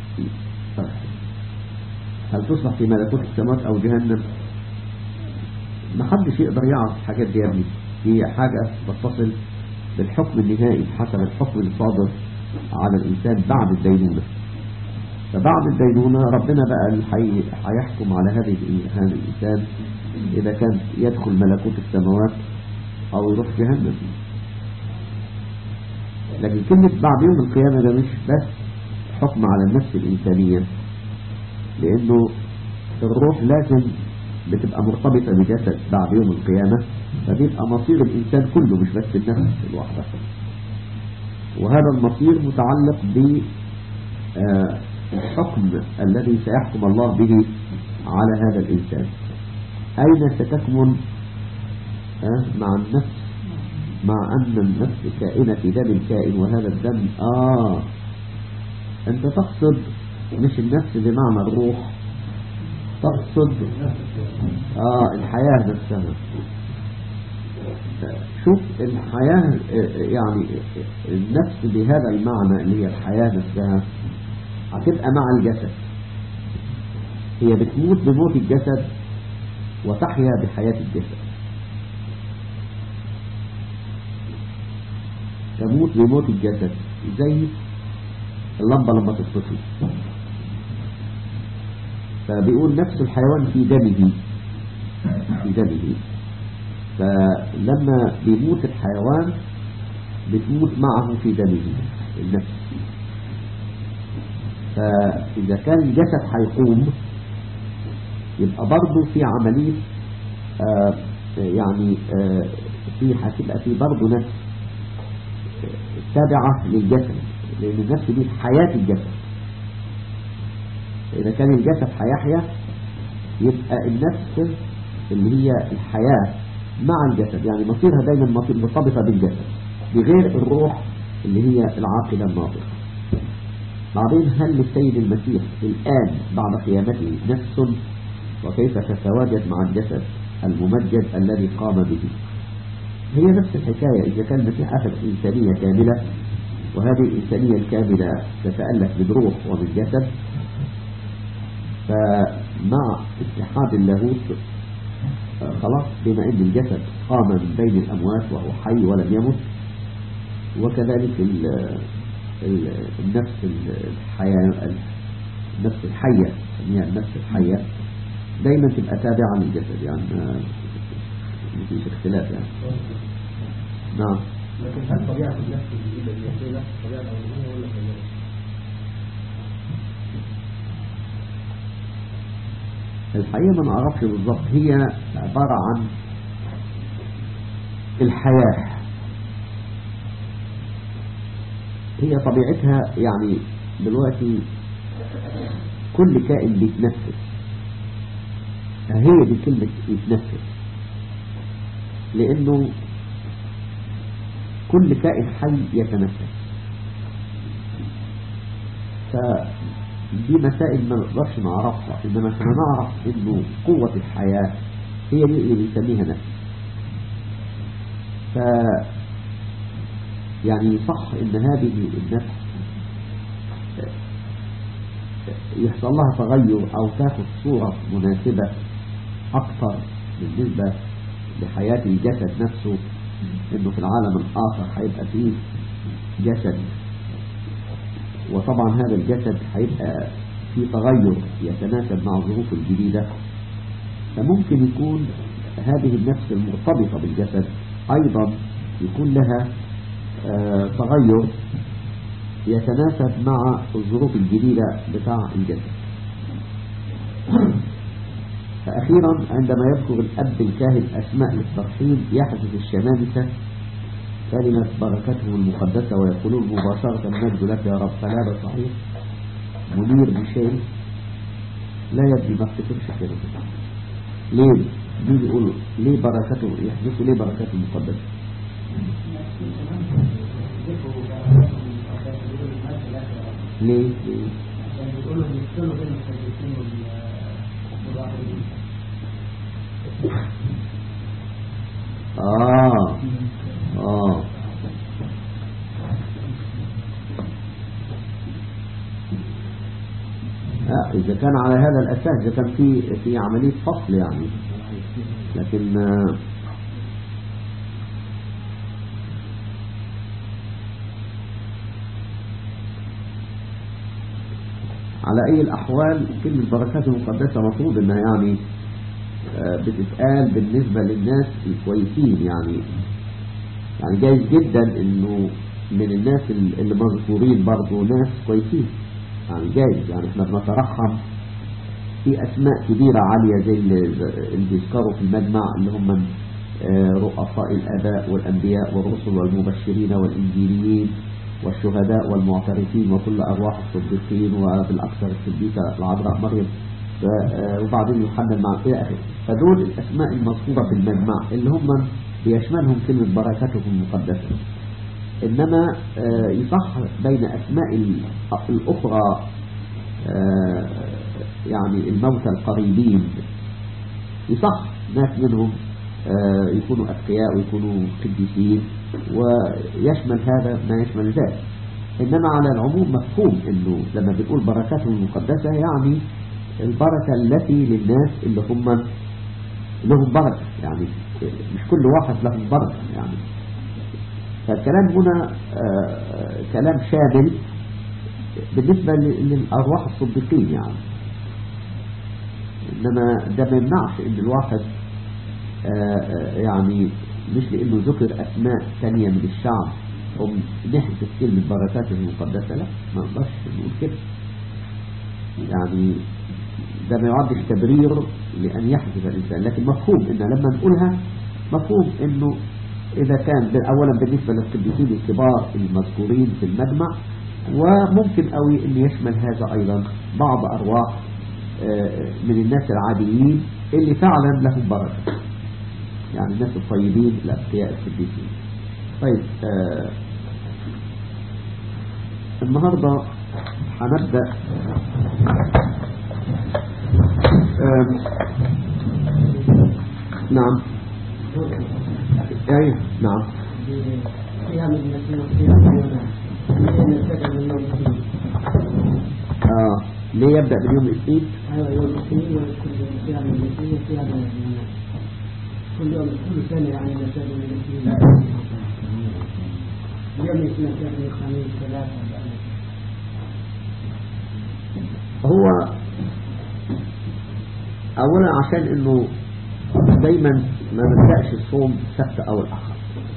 هل تصبح في ملكوت السماوات أو جهنم ما حدش يقدر يعرف الحاجات دي يا ابني هي حاجة تتصل بالحكم النهائي حسب الحكم الصادر على الإنسان بعد الدينونة فبعد الدينونة ربنا بقى اللي حي- هيحكم على هذه هذا الإنسان إذا كان يدخل ملكوت السماوات أو يروح جهنم لكن كلمة بعد يوم القيامة ده مش بس حكم على النفس الإنسانية لأنه الروح لازم بتبقى مرتبطة بجسد بعد يوم القيامة فبيبقى مصير الإنسان كله مش بس النفس الواحدة وهذا المصير متعلق بالحكم الذي سيحكم الله به على هذا الإنسان أين ستكمن آه، مع النفس مع أن النفس كائنة في دم الكائن وهذا الدم آه أنت تقصد مش النفس بمعنى الروح تقصد آه الحياة نفسها شوف الحياة آه، يعني النفس بهذا المعنى اللي هي الحياة نفسها هتبقى مع الجسد هي بتموت بموت الجسد وتحيا بحياة الجسد تموت بموت الجسد زي اللمبة لما تطفي فبيقول نفس الحيوان في دمه في دمه فلما بيموت الحيوان بتموت معه في دمه النفس فإذا كان الجسد هيقوم يبقى برضه في عملية آه يعني آه في هتبقى في برضه نفس تابعة للجسد لأن النفس دي حياة الجسد إذا كان الجسد هيحيا يبقى النفس اللي هي الحياة مع الجسد يعني مصيرها دايما مصير مرتبطة بالجسد بغير الروح اللي هي العاقلة الناطقة بعدين هل للسيد المسيح الآن بعد قيامته نفس وكيف تتواجد مع الجسد الممجد الذي قام به هي نفس الحكاية إذا كان المسيح أخذ إنسانية كاملة وهذه الإنسانية الكاملة تتألف بالروح وبالجسد فمع اتحاد اللاهوت آه، خلاص بما أن الجسد قام من بين الأموات وهو حي ولم يمت وكذلك ال ال النفس الحياة النفس الحية نسميها النفس الحية دايما تبقى تابعة للجسد يعني ما فيش اختلاف يعني نعم لكن هل طبيعة النفس الجديدة دي هي نفس الطبيعة الأولانية ولا غيرها؟ الحقيقة ما نعرفش بالظبط هي عبارة عن الحياة هي طبيعتها يعني دلوقتي كل كائن بيتنفس هي دي كلمة يتنفس لأنه كل كائن حي يتنفس فدي مسائل ما نقدرش نعرفها إنما احنا نعرف إنه قوة الحياة هي دي اللي بنسميها نفس ف يعني صح إن هذه النفس يحصل لها تغير أو تاخد صورة مناسبة أكثر بالنسبة لحياة الجسد نفسه إنه في العالم الآخر هيبقى فيه جسد وطبعا هذا الجسد هيبقى فيه تغير يتناسب مع الظروف الجديدة فممكن يكون هذه النفس المرتبطة بالجسد أيضا يكون لها آه تغير يتناسب مع الظروف الجديدة بتاع الجسد فأخيرا عندما يذكر الأب الكاهن أسماء للترحيم يحدث الشمامسة كلمة بركتهم المقدسة ويقولون مباشرة المجد لك يا رب فلا ده صحيح منير بشيء لا يدري ما افتكرش كده ليه مين يقول ليه بركته يحدثوا ليه بركته المقدسة ليه ليه عشان بيقولوا بيفصلوا بين المسجلين والمراقبين آه آه آه إذا كان على هذا الأساس إذا كان في في عملية فصل يعني لكن آه، على أي الأحوال كلمة بركات المقدسة مفروض إنها يعني آه، بتتقال بالنسبة للناس الكويسين يعني يعني جايز جدا إنه من الناس اللي مذكورين برضه ناس كويسين يعني جايز يعني احنا بنترحم في أسماء كبيرة عالية زي اللي اللي بيذكروا في المجمع اللي هم آه، رؤساء الآباء والأنبياء والرسل والمبشرين والإنجيليين والشهداء والمعترفين وكل أرواح الصديقين وبالأكثر الصديقة العذراء مريم ف- آه، وبعدين يوحنا مع إلى آخره فدول الأسماء المذكورة في المجمع اللي هم بيشملهم كلمة بركاتهم المقدسة إنما آه، يصح بين أسماء ال- الأخرى آه، يعني الموتى القريبين يصح ناس منهم آه، يكونوا أتقياء ويكونوا قديسين ويشمل هذا ما يشمل ذلك إنما على العموم مفهوم أنه لما بنقول بركاتهم المقدسة يعني البركة التي للناس اللي هم لهم بركة يعني مش كل واحد له بركة يعني فالكلام هنا آه، كلام شامل بالنسبة ل- للأرواح الصديقين يعني إنما ده ما يمنعش إن الواحد آه، آه، يعني مش لأنه ذكر أسماء ثانية من الشعب هم نحذف كلمة بركاته المقدسة لا ما نقدرش نقول كده يعني ده ما يعدش تبرير لأن يحذف الإنسان لكن مفهوم إن لما نقولها مفهوم إنه إذا كان ب- أولا بالنسبة للقديسين الكبار المذكورين في المجمع وممكن قوي أن يشمل هذا أيضا بعض أرواح آه، من الناس العاديين اللي فعلا لهم بركة يعني الناس الطيبين الأتقياء القديسين طيب آه، النهاردة هنبدأ آم، نعم أي نعم فيها من المسيح فيها من اليونان فيها من السجن من يوم الاثنين آه ليه يبدأ من يوم الاثنين ايوه يوم الاثنين وكل يوم فيها من الاثنين وفيها من اليونان كل يوم كل سنه يعني مساجد من الاثنين اليوم الاثنين فيها من الخميس ثلاثه أربعة. هو اولا عشان انه دايما ما نبدأش الصوم السبت او الاحد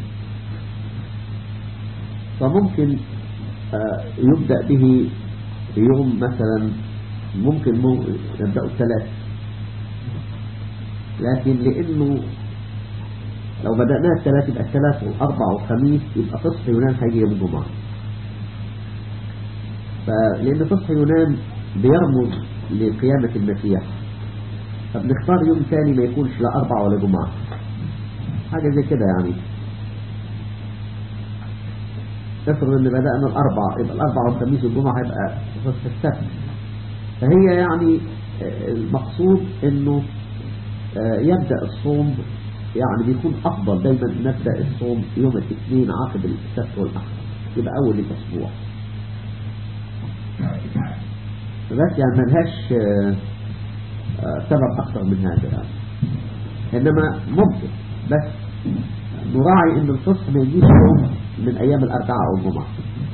فممكن آه، يبدأ به يوم مثلا ممكن مو- يبدأ الثلاث لكن لانه لو بدأناه الثلاث يبقى الثلاث والاربع والخميس يبقى فصح يونان هيجي يوم الجمعه فلأن فصح يونان بيرمز لقيامة المسيح فبنختار يوم ثاني ما يكونش لا أربع ولا جمعة حاجة زي كده يعني افرض ان بدأنا الأربع يبقى الأربع والخميس والجمعة هيبقى فصح السبت فهي يعني آه، المقصود انه آه، يبدأ الصوم يعني بيكون أفضل دايما نبدأ الصوم يوم الاثنين عقب السبت والأحد يبقى أول الأسبوع بس يعني ملهاش آه، آه، سبب أكثر من هذا يعني إنما ممكن بس نراعي إن الفصح ما يجيش يوم من أيام الأربعاء أو الجمعة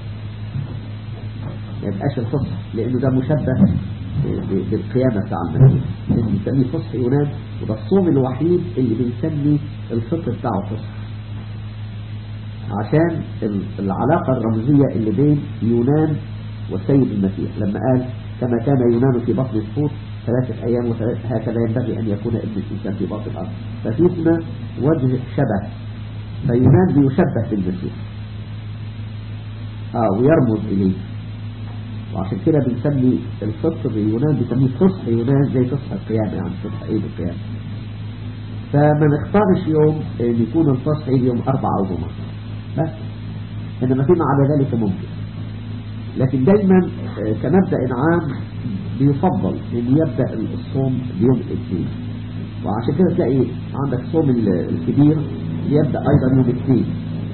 ما يبقاش الفصح لأنه ده مشبه ب- ب- بالقيامة بتاع المسيح اللي بنسميه فصح يونان وده الصوم الوحيد اللي بنسمي الفطر بتاعه فصح عشان ال- العلاقة الرمزية اللي بين يونان والسيد المسيح لما قال كما كان يونان في بطن الحوت ثلاثة أيام وثلاثة هكذا ينبغي أن يكون ابن الإنسان في بطن الأرض ففي هنا وجه شبه فيونان بيشبه بالمسيح آه ويرمز إليه وعشان كده بنسمي الفطر اليونان بنسميه فصح يونان زي فصح القيامة يعني فصح عيد القيامة فما نختارش يوم ان يكون الفصح عيد يوم أربعة أو جمعة بس إنما فيما عدا ذلك ممكن لكن دايما آه، كمبدأ عام بيفضل ان يبدأ الصوم بيوم الاثنين وعشان كده تلاقي عندك الصوم ال- الكبير يبدأ ايضا يوم الاثنين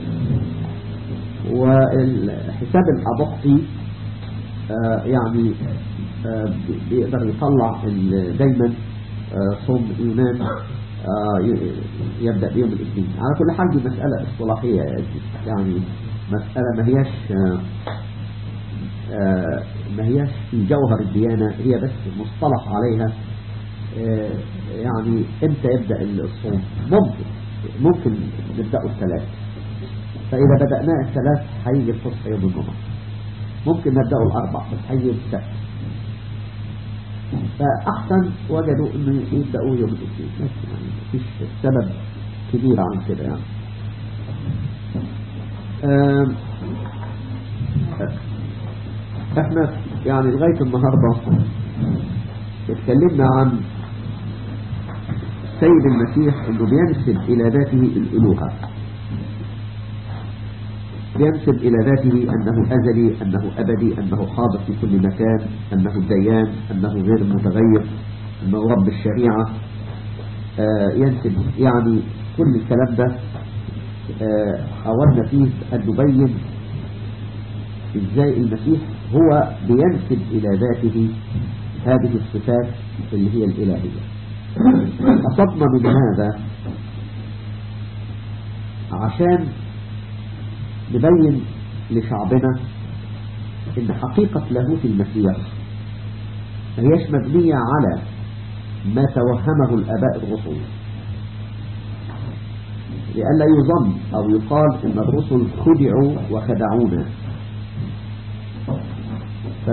والحساب الأبقي آه، يعني آه، بيقدر يطلع ال- دايما آه، صوم يونان آه، ي- يبدأ بيوم الاثنين على كل حال دي مسألة اصطلاحية يعني مسألة ما هياش آه، آه، ما هياش في جوهر الديانة هي بس مصطلح عليها آه، يعني امتى يبدأ الصوم ممكن ممكن نبدأه الثلاث فإذا بدأناه الثلاث هيجي الفصح يوم الجمعة ممكن نبدأه الأربع بس هيجي السبت فأحسن وجدوا أنه يبدأوا يوم الاثنين بس يعني مفيش سبب كبير عن كده يعني آم، احنا يعني لغاية النهاردة اتكلمنا عن سيد المسيح انه بينسب الى ذاته الالوهة ينسب إلى ذاته أنه أزلي أنه أبدي أنه حاضر في كل مكان أنه الديان أنه غير متغير أنه رب الشريعة آه، ينسب يعني كل الكلام ده آه، حاولنا فيه أن نبين إزاي المسيح هو بينسب إلى ذاته هذه الصفات اللي هي الإلهية قصدنا من هذا عشان نبين لشعبنا ان حقيقة لاهوت المسيح ما هيش مبنية على ما توهمه الاباء الرسل لئلا يظن او يقال ان الرسل خدعوا وخدعونا ف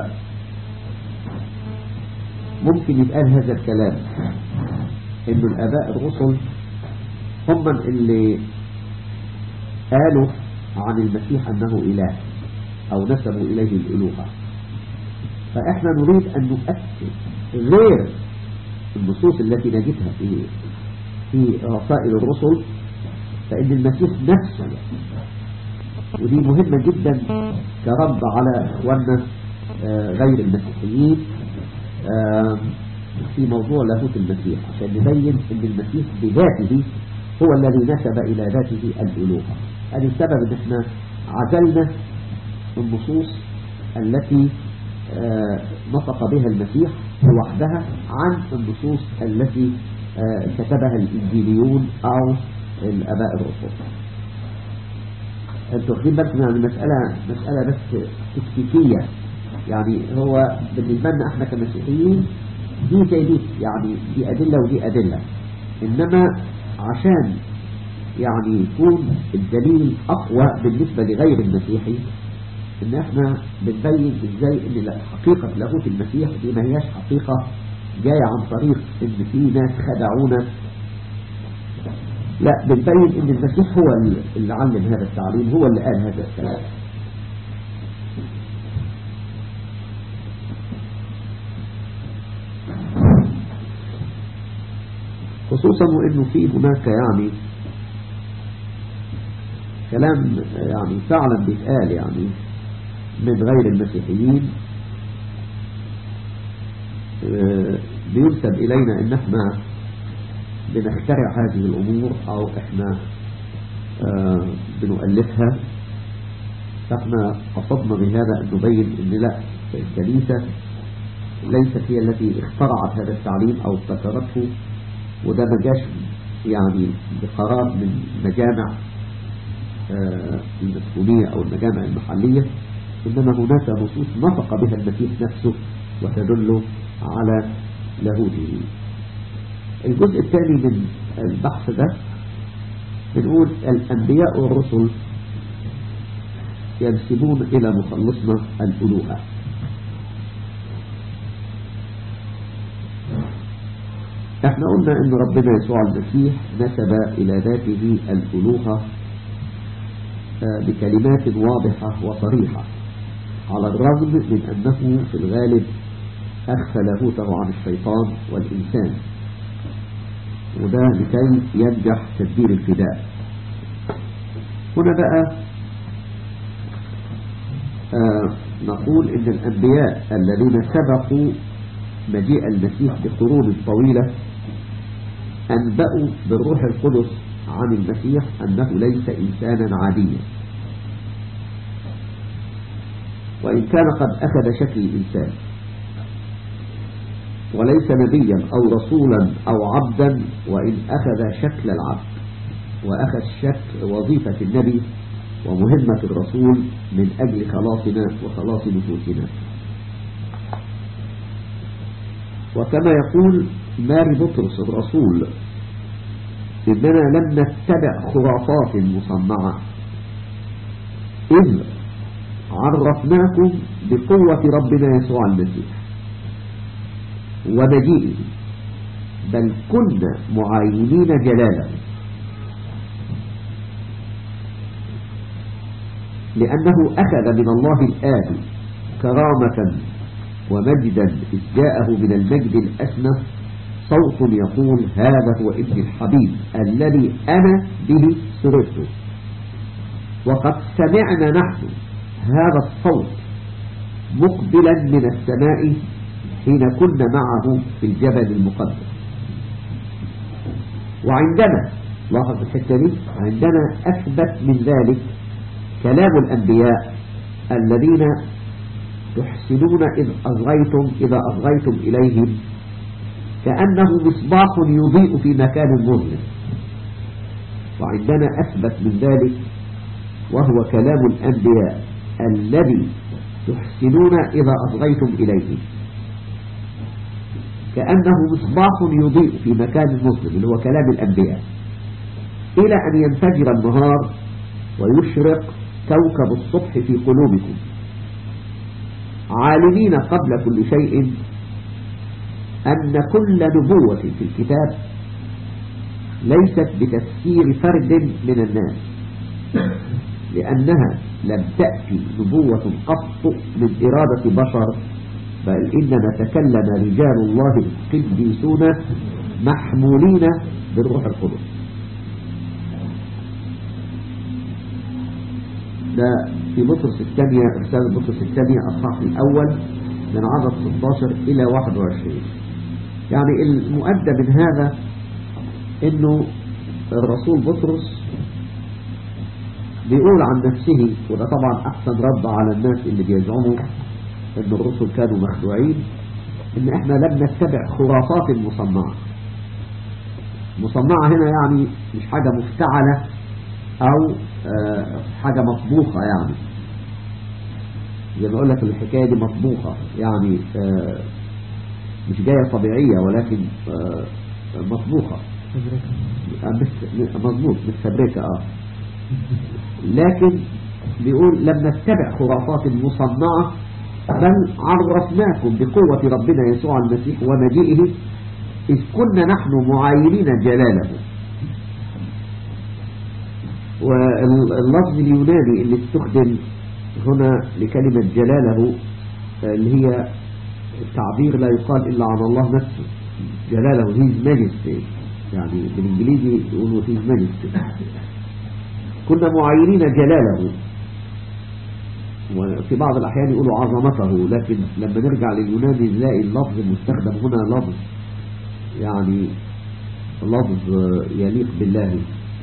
ممكن يتقال هذا الكلام ان الاباء الرسل هم اللي قالوا عن المسيح أنه إله أو نسبوا إليه الألوهة فإحنا نريد أن نؤكد غير النصوص التي نجدها في في رسائل الرسل فإن المسيح نفسه ودي مهمة جدا كرد على إخواننا آه، غير المسيحيين آه، في موضوع لاهوت المسيح عشان نبين أن المسيح بذاته هو الذي نسب إلى ذاته الألوهة هذا السبب ان احنا عزلنا النصوص التي آه، نطق بها المسيح لوحدها عن النصوص التي آه، كتبها الإنجيليون أو الآباء الرسل انتوا واخدين بالكم يعني المسألة مسألة بس تكتيكية يعني هو بالنسبة لنا احنا كمسيحيين دي زي دي يعني دي أدلة ودي أدلة إنما عشان يعني يكون الدليل أقوى بالنسبة لغير المسيحي إن إحنا بنبين إزاي إن لا- حقيقة لاهوت المسيح دي ما هياش حقيقة جاية عن طريق إن في ناس خدعونا لا بنبين إن المسيح هو اللي علم هذا التعليم هو اللي قال هذا الكلام خصوصا وإنه في هناك يعني كلام يعني فعلا بيتقال يعني من غير المسيحيين آه، بينسب إلينا إن احنا بنخترع هذه الأمور أو احنا آه، بنؤلفها فاحنا قصدنا بهذا أن نبين أن لا الكنيسة ليست هي التي اخترعت هذا التعليم أو ابتكرته وده ما جاش يعني بقرار من مجامع آه، المسؤولية أو المجامع المحلية إنما هناك نصوص نطق بها المسيح نفسه وتدل على لاهوته الجزء الثاني من البحث ده بنقول الأنبياء والرسل ينسبون إلى مخلصنا الألوهة احنا قلنا ان ربنا يسوع المسيح نسب الى ذاته الالوهه آه، بكلمات واضحه وصريحه على الرغم من أنه في الغالب أخفى لاهوته عن الشيطان والإنسان وده لكي ينجح تدبير الفداء هنا بقى آه نقول إن الأنبياء الذين سبقوا مجيء المسيح بقرون طويلة أنبأوا بالروح القدس عن المسيح أنه ليس إنسانا عاديا وإن كان قد أخذ شكل الإنسان وليس نبيا أو رسولا أو عبدا وإن أخذ شكل العبد وأخذ شكل وظيفة النبي ومهمة الرسول من أجل خلاصنا وخلاص نفوسنا وكما يقول ماري بطرس الرسول إننا لم نتبع خرافات مصنعة إذ عرفناكم بقوة ربنا يسوع المسيح ومجيئه بل كنا معاينين جلاله لأنه أخذ من الله الآب كرامة ومجدا إذ جاءه من المجد الأسنى صوت يقول هذا هو ابن الحبيب الذي أنا به سررت وقد سمعنا نحن هذا الصوت مقبلا من السماء حين كنا معه في الجبل المقدس وعندنا لاحظ الحتة دي عندنا أثبت من ذلك كلام الأنبياء الذين تحسنون إذ أصغيتم إذا أصغيتم إليهم كأنه مصباح يضيء في مكان مظلم وعندنا أثبت من ذلك وهو كلام الأنبياء الذي تحسنون إذا أصغيتم إليه كأنه مصباح يضيء في مكان مظلم اللي هو كلام الأنبياء إلى أن ينفجر النهار ويشرق كوكب الصبح في قلوبكم عالمين قبل كل شيء أن كل نبوة في الكتاب ليست بتفسير فرد من الناس لأنها لم تأتي نبوة قط من إرادة بشر بل إنما تكلم رجال الله القديسون محمولين بالروح القدس ده في بطرس الثانية رسالة بطرس الثانية الصحف الأول من عدد 16 إلى 21 يعني المؤدى من هذا إنه الرسول بطرس بيقول عن نفسه وده طبعا أحسن رد على الناس اللي بيزعموا إن الرسل كانوا مخدوعين إن إحنا لم نتبع خرافات مصنعة مصنعة هنا يعني مش حاجة مفتعلة أو آه حاجة مطبوخة يعني زي ما أقول لك الحكاية دي مطبوخة يعني آه مش جاية طبيعية ولكن آه مطبوخة مظبوط متفبركة اه لكن بيقول لم نتبع خرافات مصنعة بل عرفناكم بقوة ربنا يسوع المسيح ومجيئه إذ كنا نحن معاينين جلاله واللفظ اليوناني اللي استخدم هنا لكلمة جلاله اللي هي التعبير لا يقال إلا عن الله نفسه جلاله his majesty يعني بالإنجليزي يقولوا his majesty كنا معاينين جلاله وفي بعض الأحيان يقولوا عظمته لكن لما نرجع لليوناني نلاقي اللفظ المستخدم هنا لفظ يعني لفظ يليق بالله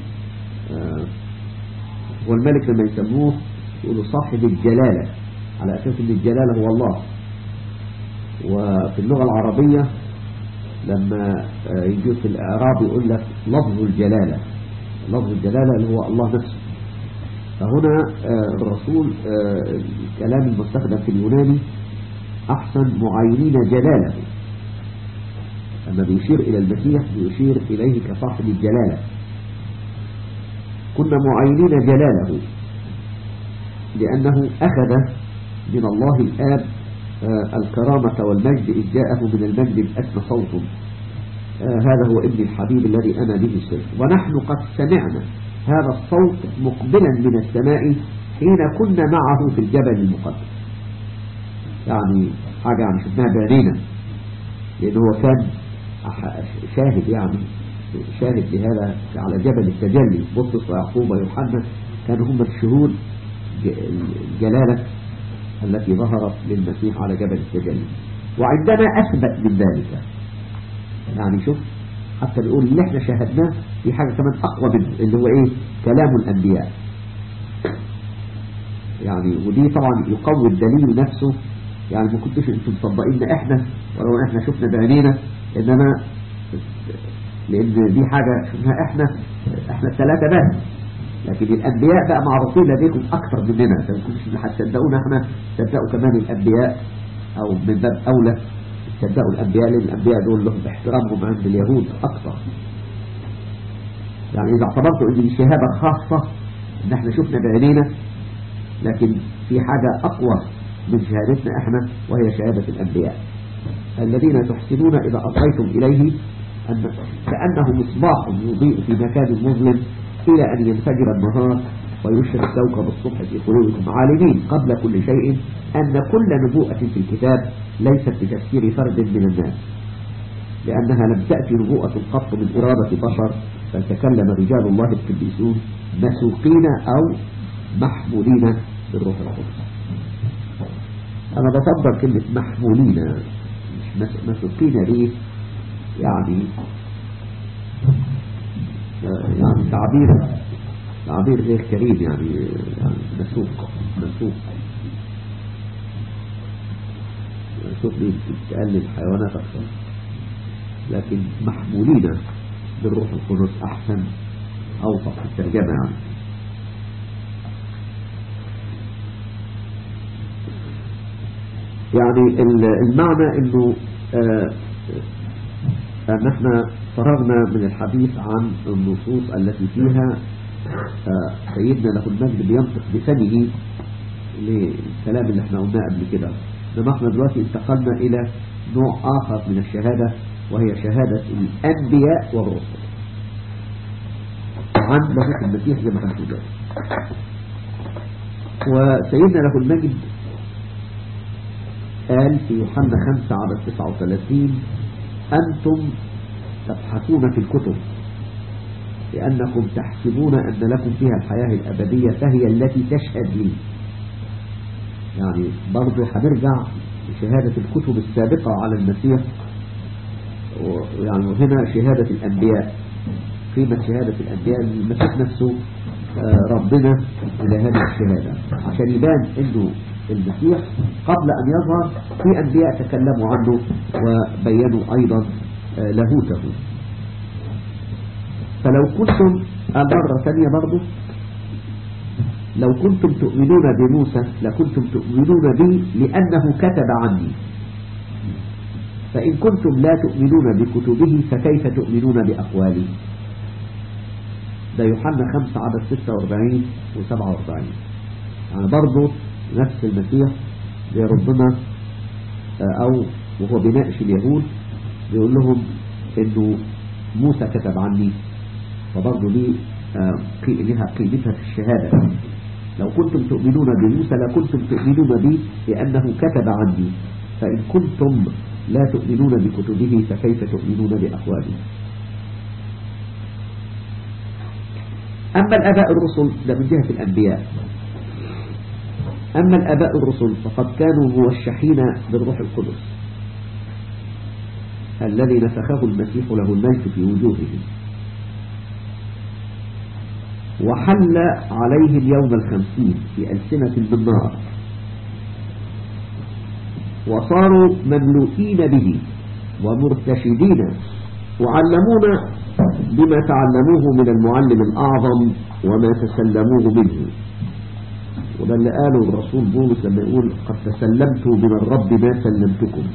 والملك لما يسموه يقولوا صاحب الجلالة على أساس أن الجلالة هو الله وفي اللغة العربية لما يجي في الإعراب يقول لك لفظ الجلالة لفظ الجلالة اللي هو الله نفسه فهنا الرسول الكلام المستخدم في اليوناني أحسن معاينين جلاله لما بيشير إلى المسيح بيشير إليه كصاحب الجلالة كنا معاينين جلاله لأنه أخذ من الله الآب الكرامة والمجد إذ جاءه من المجد الأسمى صوت هذا هو ابن الحبيب الذي أنا به سر ونحن قد سمعنا هذا الصوت مقبلا من السماء حين كنا معه في الجبل المقدس يعني حاجة يعني شفناها بعينينا لأنه هو كان أح- شاهد يعني شاهد لهذا على جبل التجلي بطرس ويعقوب ويوحنا كانوا هم الشهود ج- الجلالة التي ظهرت للمسيح على جبل التجلي وعندنا أثبت من ذلك يعني شوف حتى نقول اللي احنا شاهدناه في حاجة كمان أقوى من اللي هو إيه كلام الأنبياء يعني ودي طبعا يقوي الدليل نفسه يعني ما كنتش انتم مصدقين احنا ولو احنا شفنا بعينينا انما لان دي حاجة شفناها احنا احنا الثلاثة بس لكن الانبياء بقى معروفين لديكم اكثر مننا فما كنتش هتصدقونا احنا صدقوا كمان الانبياء او من باب اولى صدقوا الانبياء لان الانبياء دول لهم احترامهم عند اليهود اكثر يعني اذا اعتبرتوا ان دي شهادة خاصة ان احنا شفنا بعينينا لكن في حاجة أقوى من شهادتنا احنا وهي شهادة الأنبياء الذين تحسنون إذا أطيتم إليه أن كأنه مصباح يضيء في مكان مظلم إلى أن ينفجر النهار ويشرق كوكب الصبح في قلوبكم عالمين قبل كل شيء أن كل نبوءة في الكتاب ليست بتفسير فرد من الناس لأنها لم تأتي نبوءة قط من إرادة بشر بل تكلم رجال الله القديسون مسوقين أو محمولين بالروح القدس أنا بفضل كلمة محمولين مش مس- مسوقين ليه يعني يعني تعبير تعبير غير كريم يعني يعني مسوق مسوق مسوق دي بتتقال للحيوانات أكثر لكن محمولين بالروح القدس أحسن أوصف في الترجمة يعني يعني ال- المعنى انه آه، ان احنا فرغنا من الحديث عن النصوص التي فيها آه، سيدنا له المجد بينطق بفمه للكلام اللي احنا قلناه قبل كده انما احنا دلوقتي انتقلنا الى نوع اخر من الشهادة وهي شهادة الانبياء والرسل عن لاهوت المسيح زي ما كان كده وسيدنا له المجد قال في يوحنا 5 عدد 39 أنتم تبحثون في الكتب لأنكم تحسبون أن لكم فيها الحياة الأبدية فهي التي تشهد لي يعني برضه هنرجع لشهادة الكتب السابقة على المسيح يعني هنا شهادة الأنبياء قيمة شهادة الأنبياء المسيح نفسه آه، ربنا إلى هذه الشهادة عشان يبان أنه المسيح قبل أن يظهر في أنبياء تكلموا عنه وبينوا أيضا آه، لاهوته فلو كنتم آه، مرة ثانية برضه لو كنتم تؤمنون بموسى لكنتم تؤمنون بي لأنه كتب عني فإن كنتم لا تؤمنون بكتبه فكيف تؤمنون بأقوالي ده يوحنا 5 عدد 46 و 47 يعني برضه نفس المسيح بيردنا آه، أو وهو بيناقش اليهود بيقول لهم إنه موسى كتب عني فبرضه دي آه، قي- لها قيمتها في الشهادة لو كنتم تؤمنون بموسى لكنتم تؤمنون بي لأنه كتب عني فإن كنتم لا تؤمنون بكتبه فكيف تؤمنون بأقواله أما الآباء الرسل ده من جهة الأنبياء أما الآباء الرسل فقد كانوا موشحين بالروح القدس الذي نفخه المسيح له المجد في وجوههم وحل عليهم يوم الخمسين في ألسنة من نار وصاروا مملوئين به ومرتشدين وعلمونا بما تعلموه من المعلم الأعظم وما تسلموه منه وده اللي قاله الرسول بولس لما يقول قد تسلمت من الرب ما سلمتكم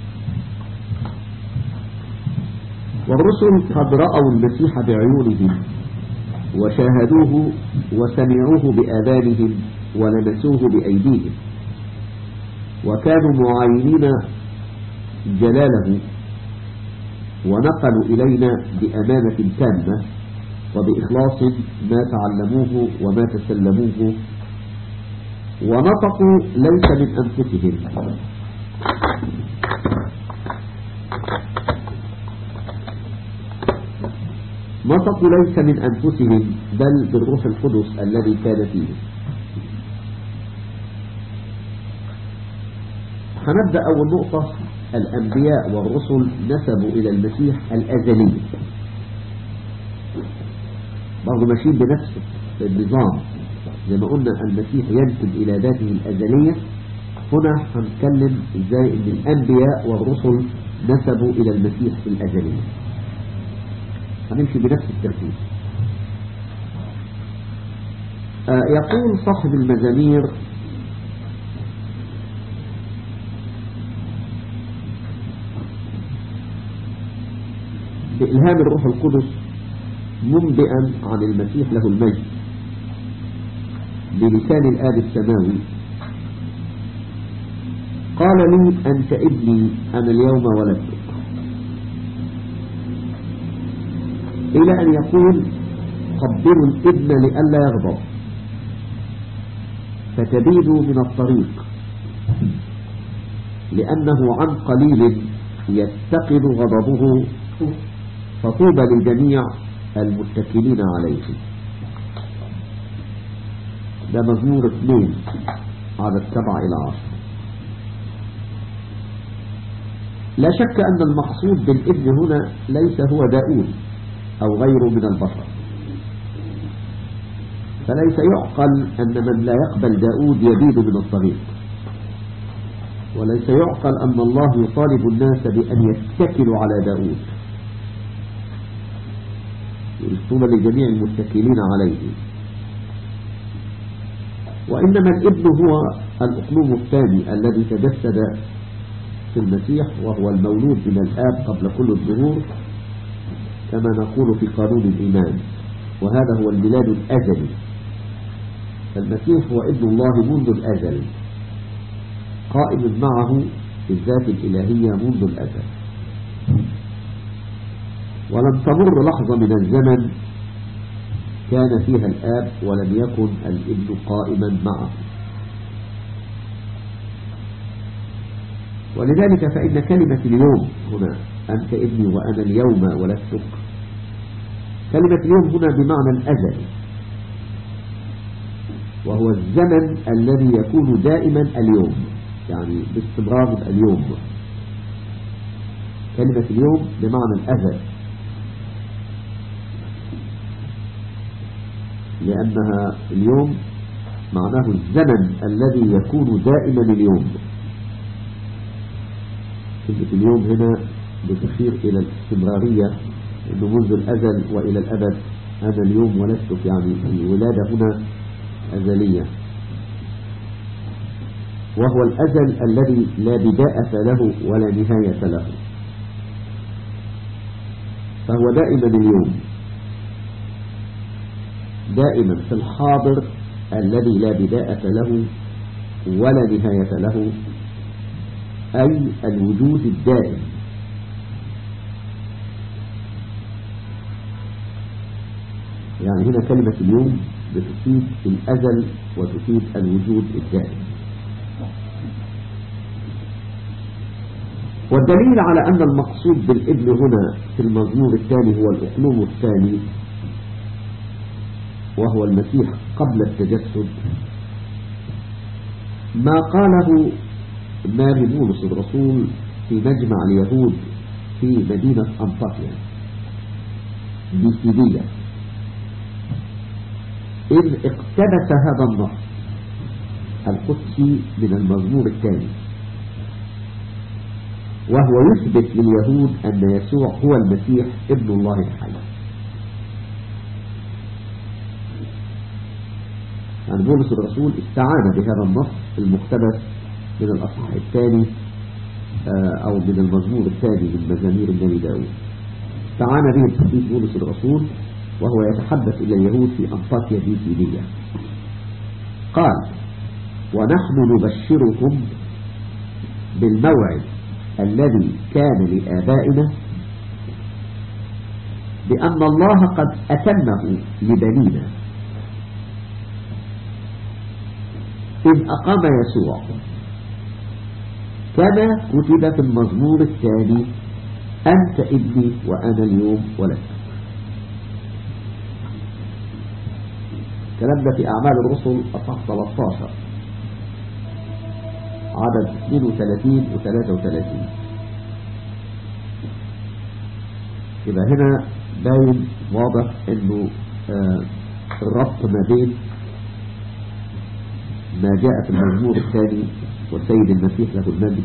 والرسل قد رأوا المسيح بعيونهم وشاهدوه وسمعوه بآذانهم ولمسوه بأيديهم وكانوا معاينين جلاله ونقلوا إلينا بأمانة تامة وبإخلاص ما تعلموه وما تسلموه ونطقوا ليس من أنفسهم نطقوا ليس من أنفسهم بل بالروح القدس الذي كان فيهم هنبدأ أول نقطة الأنبياء والرسل نسبوا إلى المسيح الأزلي برضو ماشيين بنفس النظام زي ما قلنا المسيح ينسب إلى ذاته الأزلية هنا هنتكلم ازاي ان الأنبياء والرسل نسبوا إلى المسيح الأزلية هنمشي بنفس الترتيب آه يقول صاحب المزامير بإلهام الروح القدس منبئا عن المسيح له المجد بلسان الآب السماوي قال لي أنت ابني أنا اليوم ولدتك إلى أن يقول قبلوا الابن لئلا يغضب فتبيدوا من الطريق لأنه عن قليل يتقد غضبه فطوبى للجميع المتكلين عليه ده مزمور اثنين عدد سبعة إلى عشر لا شك أن المقصود بالابن هنا ليس هو داود أو غيره من البشر فليس يعقل أن من لا يقبل داود يبيد من الطريق وليس يعقل أن الله يطالب الناس بأن يتكلوا على داود يرسل لجميع المتكلين عليه وإنما الابن هو الأقلوم الثاني الذي تجسد في المسيح وهو المولود من الآب قبل كل الظهور كما نقول في قانون الإيمان وهذا هو الميلاد الأزلي فالمسيح هو ابن الله منذ الأزل قائم معه في الذات الإلهية منذ الأزل ولم تمر لحظة من الزمن كان فيها الآب ولم يكن الابن قائما معه ولذلك فإن كلمة اليوم هنا أنت ابني وأنا اليوم ولدتك كلمة اليوم هنا بمعنى الأزل وهو الزمن الذي يكون دائما اليوم يعني باستمرار اليوم كلمة اليوم بمعنى الأزل لأنها اليوم معناه الزمن الذي يكون دائما اليوم كلمة اليوم هنا بتشير إلى الاستمرارية أنه منذ الأزل وإلى الأبد أنا اليوم ولدتك يعني الولادة هنا أزلية وهو الأزل الذي لا بداءة له ولا نهاية له فهو دائما اليوم دائما في الحاضر الذي لا بداءة له ولا نهاية له أي الوجود الدائم يعني هنا كلمة اليوم بتفيد الأزل وتفيد الوجود الدائم والدليل على أن المقصود بالابن هنا في المزمور الثاني هو الأقلوم الثاني وهو المسيح قبل التجسد ما قاله ماري بولس الرسول في مجمع اليهود في مدينة أنطاكيا بيسيدية إذ اقتبس هذا النص القدسي من المزمور الثاني وهو يثبت لليهود أن يسوع هو المسيح ابن الله الحي يعني بولس الرسول استعان بهذا النص المقتبس من الأصحاح الثاني أو من المزمور الثاني من مزامير النبي داود استعان به الحديث بولس الرسول وهو يتحدث إلى اليهود في أنطاكيا بيسيدية قال ونحن نبشركم بالموعد الذي كان لآبائنا بأن الله قد أتمه لبنينا إذ أقام يسوع كما كتب في المزمور الثاني أنت ابني وأنا اليوم ولدت الكلام ده في أعمال الرسل أصح 13 عدد 32 و 33 يبقى هنا باين واضح انه آه الربط ما بين ما جاء في المزمور الثاني والسيد المسيح له المجد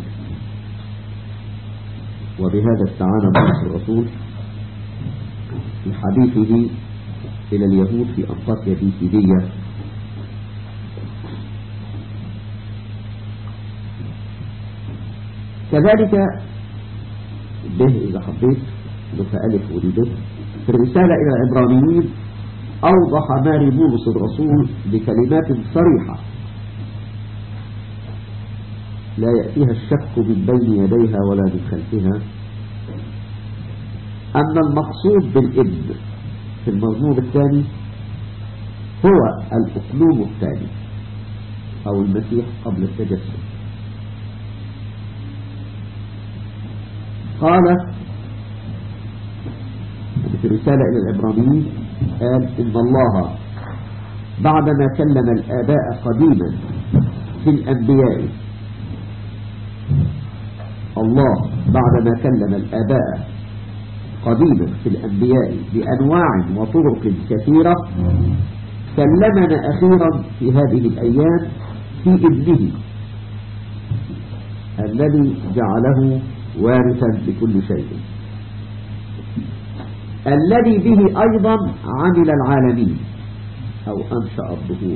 وبهذا استعان بولس الرسول في حديثه إلى اليهود في أنطاكيا بيسيدية كذلك به إذا حبيت لك ألف ودي به في الرسالة إلى العبرانيين أوضح ماري بولس الرسول بكلمات صريحة لا يأتيها الشك من بين يديها ولا من خلفها أن المقصود بالابن في المزمور الثاني هو الأقلوم الثاني أو المسيح قبل التجسد قال في رسالة إلى العبرانيين قال إن الله بعدما كلم الآباء قديما في الأنبياء الله بعدما كلم الآباء قديما في الأنبياء بأنواع وطرق كثيرة كلمنا أخيرا في هذه الأيام في ابنه الذي جعله وارثا لكل شيء الذي به أيضا عمل العالمين أو أنشأ الظهور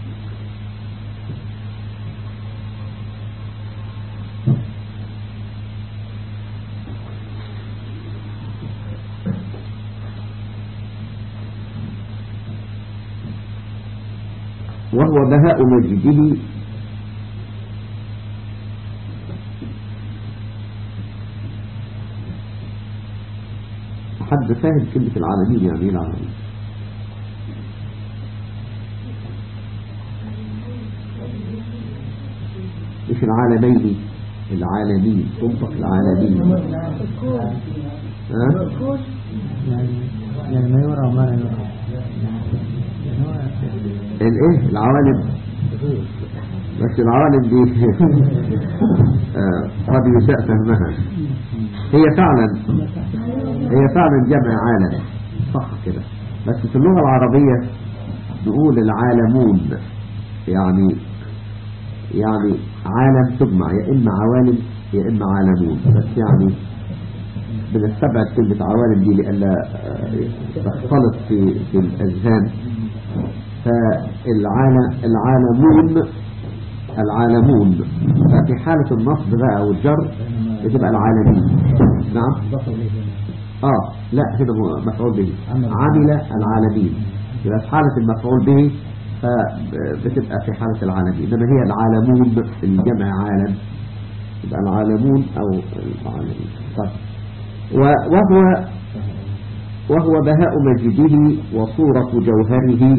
وهو بهاء مجده حد فاهم كلمة العالمين يعني ايه العالمين مش العالمين العالمين تنطق العالمين ها؟ يعني يعني ما يرى وما لا يرى الايه العوالم بس العوالم دي آه، قد يساء فهمها هي فعلا هي فعلا جمع عالم صح كده بس في اللغة العربية نقول العالمون يعني يعني عالم تجمع يا إما عوالم يا إما عالمون بس يعني بنستبعد كلمة عوالم دي لألا آه، تختلط في, في الأذهان فالعالم العالمون العالمون ففي حالة النصب بقى أو الجر بتبقى العالمين نعم اه لا هنا هو مفعول به عمل العالمين يبقى في حالة المفعول به فبتبقى في حالة العالمين إنما هي العالمون الجمع عالم يبقى العالمون أو العالمين طيب و- وهو وهو بهاء مجده وصورة جوهره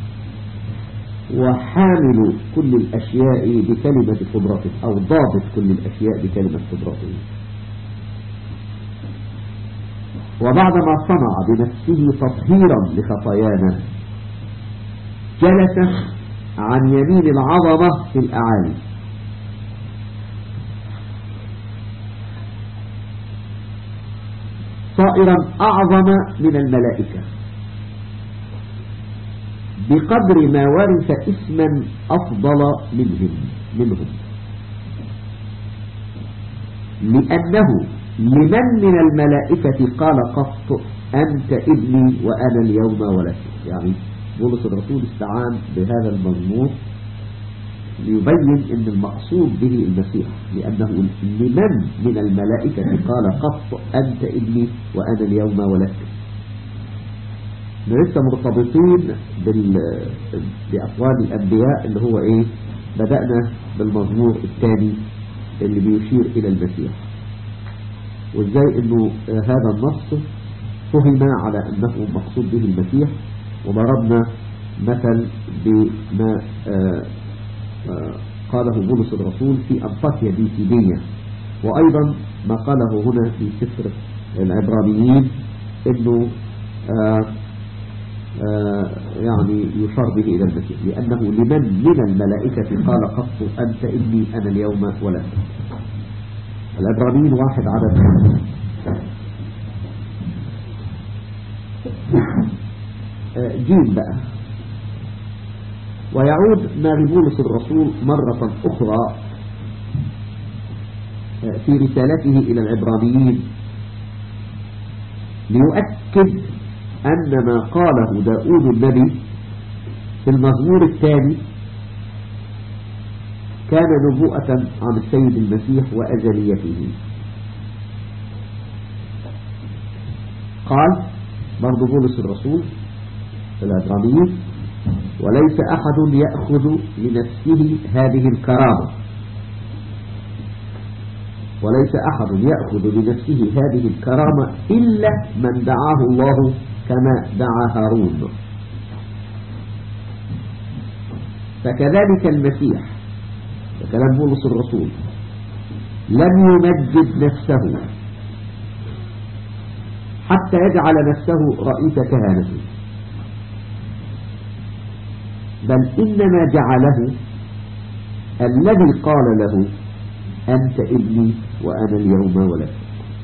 وحامل كل الأشياء بكلمة قدرته أو ضابط كل الأشياء بكلمة قدرته وبعدما صنع بنفسه تطهيرا لخطايانا جلس عن يمين العظمة في الأعالي صائرا أعظم من الملائكة بقدر ما ورث اسما أفضل منهم منهم لأنه لمن من الملائكة قال قط أنت ابني وأنا اليوم ولدت يعني بولس الرسول استعان بهذا المضمون ليبين ان المقصود به المسيح لأنه لمن من الملائكة قال قط أنت ابني وأنا اليوم ولدت لسه مرتبطين بال... بأقوال الأنبياء اللي هو إيه بدأنا بالمزمور الثاني اللي بيشير إلى المسيح وإزاي أنه هذا النص فهم على أنه مقصود به المسيح وضربنا مثل بما آه آه قاله بولس الرسول في أنطاكيا بيسيدية وأيضا ما قاله هنا في سفر العبرانيين أنه آه آه يعني يشار به إلى المسيح لأنه لمن من الملائكة قال قط أنت إني أنا اليوم ولا العبرانيين واحد عدد آه جيم بقى ويعود ماري بولس الرسول مرة أخرى آه في رسالته إلى العبرانيين ليؤكد أن ما قاله داود النبي في المزمور الثاني كان نبوءة عن السيد المسيح وأزليته قال برضو بولس الرسول في العبرانيين وليس أحد يأخذ لنفسه هذه الكرامة وليس أحد يأخذ لنفسه هذه الكرامة إلا من دعاه الله كما دعا هارون فكذلك المسيح وكلام بولس الرسول لم يمجد نفسه حتى يجعل نفسه رئيس كهانته بل إنما جعله الذي قال له أنت ابني وأنا اليوم ولدت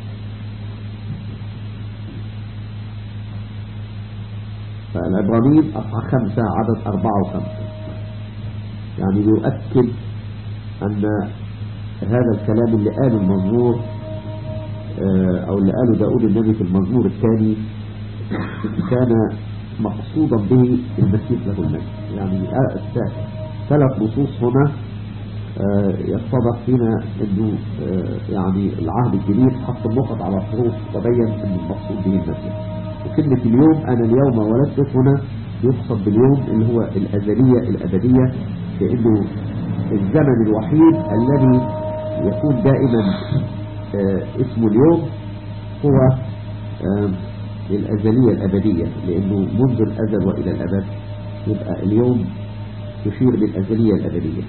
فالعبرانيين أصحى خمسة عدد أربعة وخمسة يعني يؤكد أن هذا الكلام اللي قاله المزمور أو اللي قاله داود النبي في المزمور الثاني كان مقصودا به المسيح له المجد يعني ثلاث نصوص هنا يتضح فينا انه يعني العهد الجديد حط النقط على الحروف وبين ان المقصود به المسيح وكلمة اليوم انا اليوم ولدت هنا يقصد باليوم اللي هو الازلية الابدية لانه الزمن الوحيد الذي يكون دائما اسمه اليوم هو الازلية الابدية لانه منذ الازل والى الابد يبقى اليوم يشير للازلية الابدية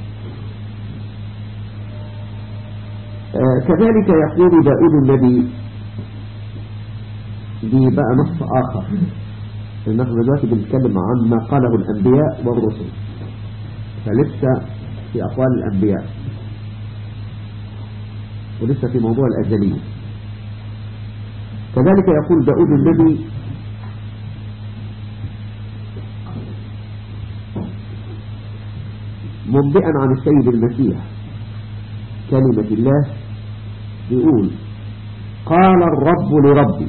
آه كذلك يقول داود النبي دي بقى نص آخر نحن دلوقتي بنتكلم عن ما قاله الأنبياء والرسل فلسه في أقوال الأنبياء ولسه في موضوع الأزلية كذلك يقول داود النبي منبئا عن السيد المسيح كلمة الله يقول قال الرب لربي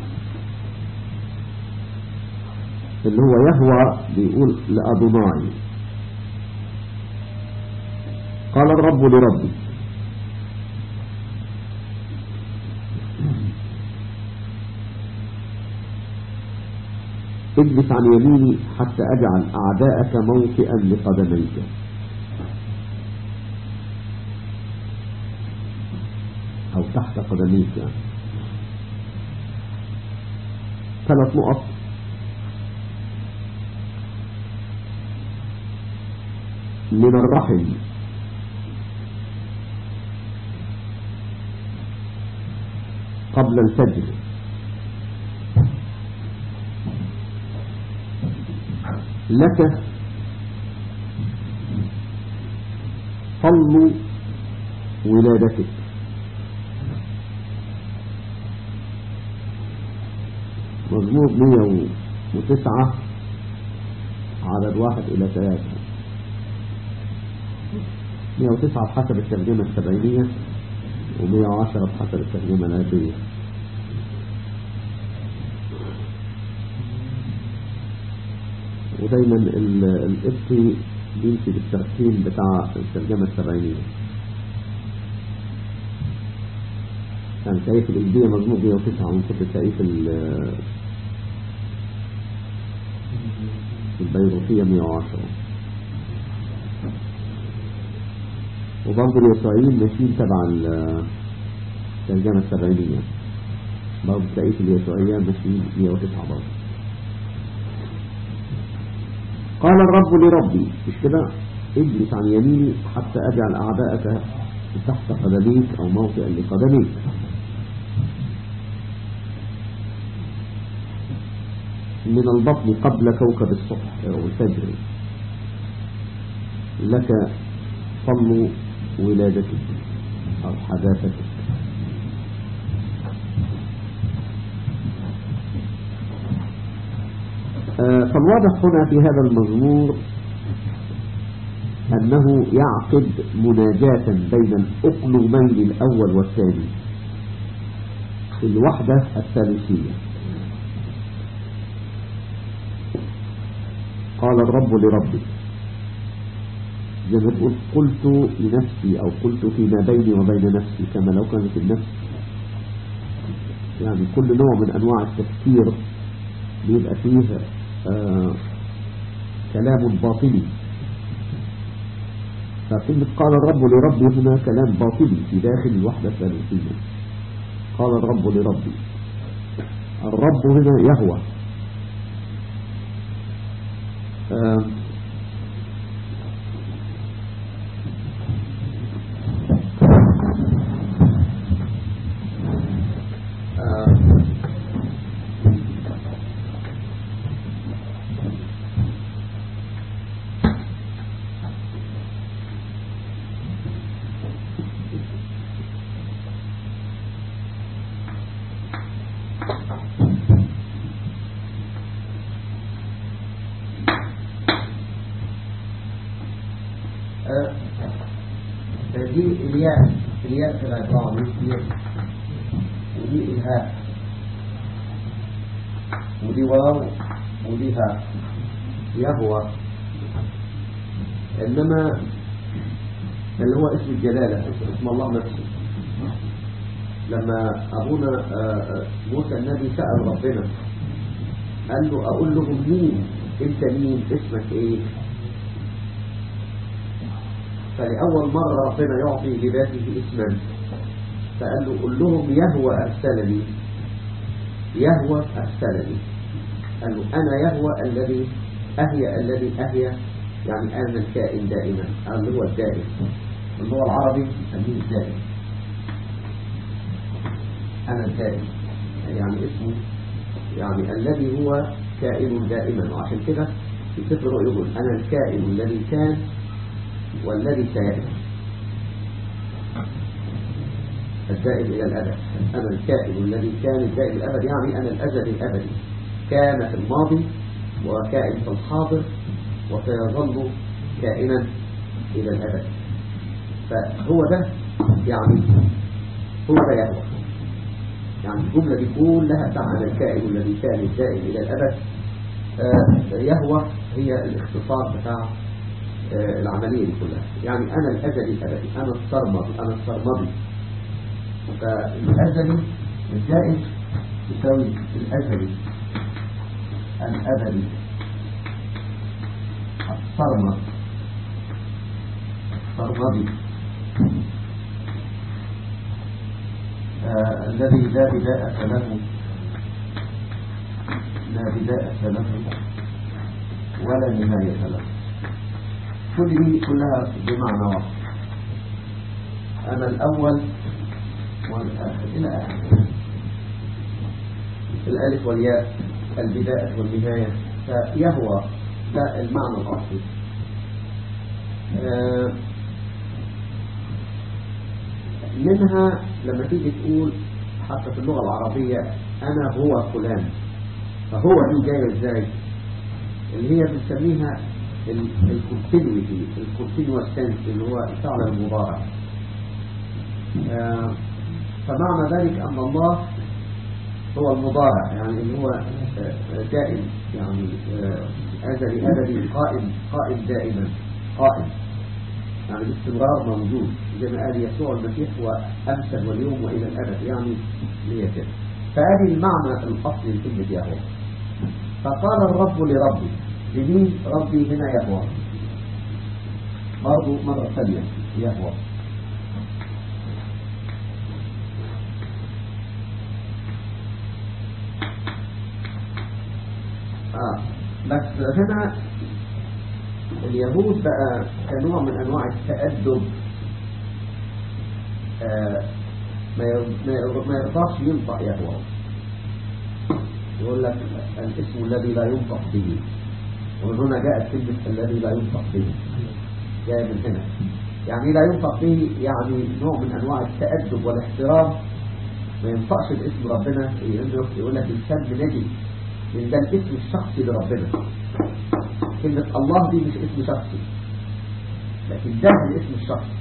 اللي هو يهوى بيقول لأدوناي قال الرب لربي اجلس عن يميني حتى أجعل أعداءك موطئا لقدميك أو تحت قدميك يعني ثلاث نقط من الرحم قبل الفجر لك صل ولادتك مزمور 109 عدد واحد إلى ثلاثة 109 بحسب الترجمة السبعينية و110 بحسب الترجمة العبرية ودايما القبطي بيمشي بالترتيب بتاع الترجمة السبعينية كان تلاقيه في الإنجيل مزمور 109 وممكن تلاقيه في في البيروتية 110 وبرضه اليسوعيين ماشيين تبع الترجمة السبعينية برضه تلاقيه في اليسوعية ماشيين 109 برضه قال الرب لربي مش كده اجلس عن يميني حتى أجعل أعداءك تحت قدميك أو موطئا لقدميك من البطن قبل كوكب الصبح أو الفجر لك صل ولادتك أو حداثتك آه، فالواضح هنا في هذا المزمور أنه يعقد مناجاة بين الأقلومين الأول والثاني في الوحدة الثالثية قال الرب لربي زي ما تقول قلت لنفسي أو قلت فيما بيني وبين نفسي كما لو كانت النفس يعني كل نوع من أنواع التفكير بيبقى فيه آه كلام باطني فكلمة قال الرب لربي هنا كلام باطني في داخل الوحدة الثالثية قال الرب لربي الرب هنا يهوى آه دي الياء الياء في العبارة مش ياء ودي الهاء ودي واو ودي هاء يهوى إنما اللي هو اسم الجلالة اسم الله نفسه لما أبونا موسى النبي سأل ربنا قال له أقول لهم مين انت مين اسمك ايه فلأول مرة ربنا يعطي لذاته اسما فقال له قل لهم يهوى أرسلني يهوى أرسلني قال له أنا يهوى الذي أهيا الذي أهيا يعني أنا الكائن دائما اللي هو الدائم اللغة العربي يسميه الدائم أنا الدائم يعني اسمه يعني الذي هو كائن دائما وعشان كده في سفر يقول أنا الكائن الذي كان والذي سيأتي الدائم إلى الأبد أنا الكائن الذي كان الدائم الأبد يعني أنا الأزل الأبدي كان في الماضي وكائن في الحاضر وسيظل كائنا إلى الأبد فهو ده يعني هو ده يهوى يعني الجملة دي كلها بتاع الكائن الذي كان الدائم إلى الأبد آه يهوى هي الاختصار بتاع آه العملية دي كلها يعني أنا الأزلي الأبدي أنا الصرمدي أنا الصرمدي فالأزلي الدائم يساوي الأزلي الأبدي الصرمد الصرمدي آه الذي لا بداءة له لا بداءة له ولا نهاية له كل دي كلها بمعنى واحد أنا الأول والآخر إلى آخر الألف والياء البداية والنهاية فيهوى ده المعنى الأصلي آه منها لما تيجي تقول حتى في اللغة العربية أنا هو فلان فهو دي جاية ازاي اللي هي بنسميها الكونتينيوتي الكونتينيوس سنس اللي هو الفعل المضارع آه فمعنى ذلك أن الله هو المضارع يعني اللي هو دائم يعني أزلي أبدي قائم قائم دائما قائم يعني باستمرار موجود زي ما قال يسوع المسيح هو أمثل واليوم وإلى الأبد يعني هي كده فهذه المعنى الأصلي لكلمة يهوى فقال الرب لربي لمين ربي هنا يهوى برضو مرة ثانية يهوى آه. بس هنا اليهود بقى كنوع من أنواع التأدب آه ما ي- ما ي- ما يرضاش ينطق يهوى يقول لك الاسم الذي لا ينطق به ومن هنا جاءت كلمة الذي لا ينطق به جاء من هنا يعني لا ينطق به يعني نوع من أنواع التأدب والاحترام ما ينطقش باسم ربنا يقول- يقول لك الكلب نجي لأن ده الاسم الشخصي لربنا كلمة الله دي مش اسم شخصي لكن ده الاسم الشخصي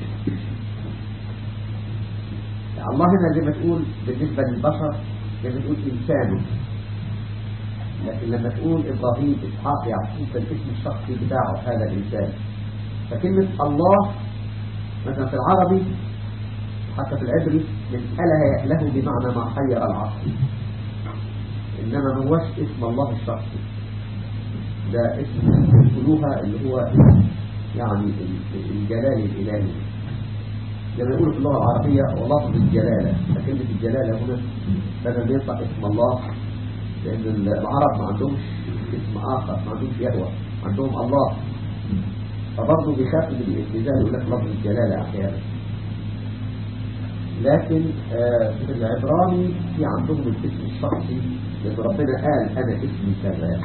يعني الله هنا زي ما تقول بالنسبة للبشر زي ما تقول إنسانه لكن لما تقول إبراهيم إسحاق يعقوب ده الاسم الشخصي بتاعه هذا الإنسان فكلمة الله مثلا في العربي حتى في العبري من أله يأله بمعنى ما حير العقل إنما ما هوش اسم الله الشخصي ده اسم الألوهة اللي هو اسم يعني ال- الجلال الإلهي لما يقولوا في اللغة العربية ولفظ الجلالة فكلمة الجلالة هنا بدل ما يطلق اسم الله لأن العرب ما عندهمش اسم آخر ما عندهمش يهوى عندهم الله فبرضه بيخاف من الابتذال يقول لك لفظ الجلالة أحيانا لكن آه، في العبراني في عندهم الاسم الشخصي لأن ربنا قال أنا اسمي كذا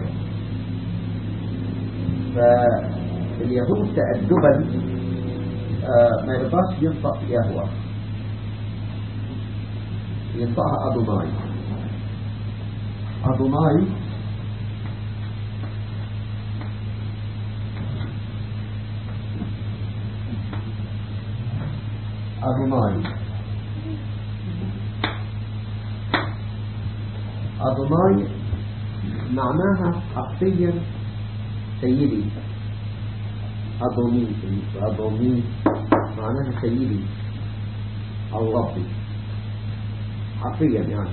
فاليهود تأدبا آه، ما يرضاش ينطق يهوى ينطقها أدوناي أدوناي أدوناي أدوناي معناها حرفيا سيدي أدوني أدوني معناها سيدي أو ربي حرفيا يعني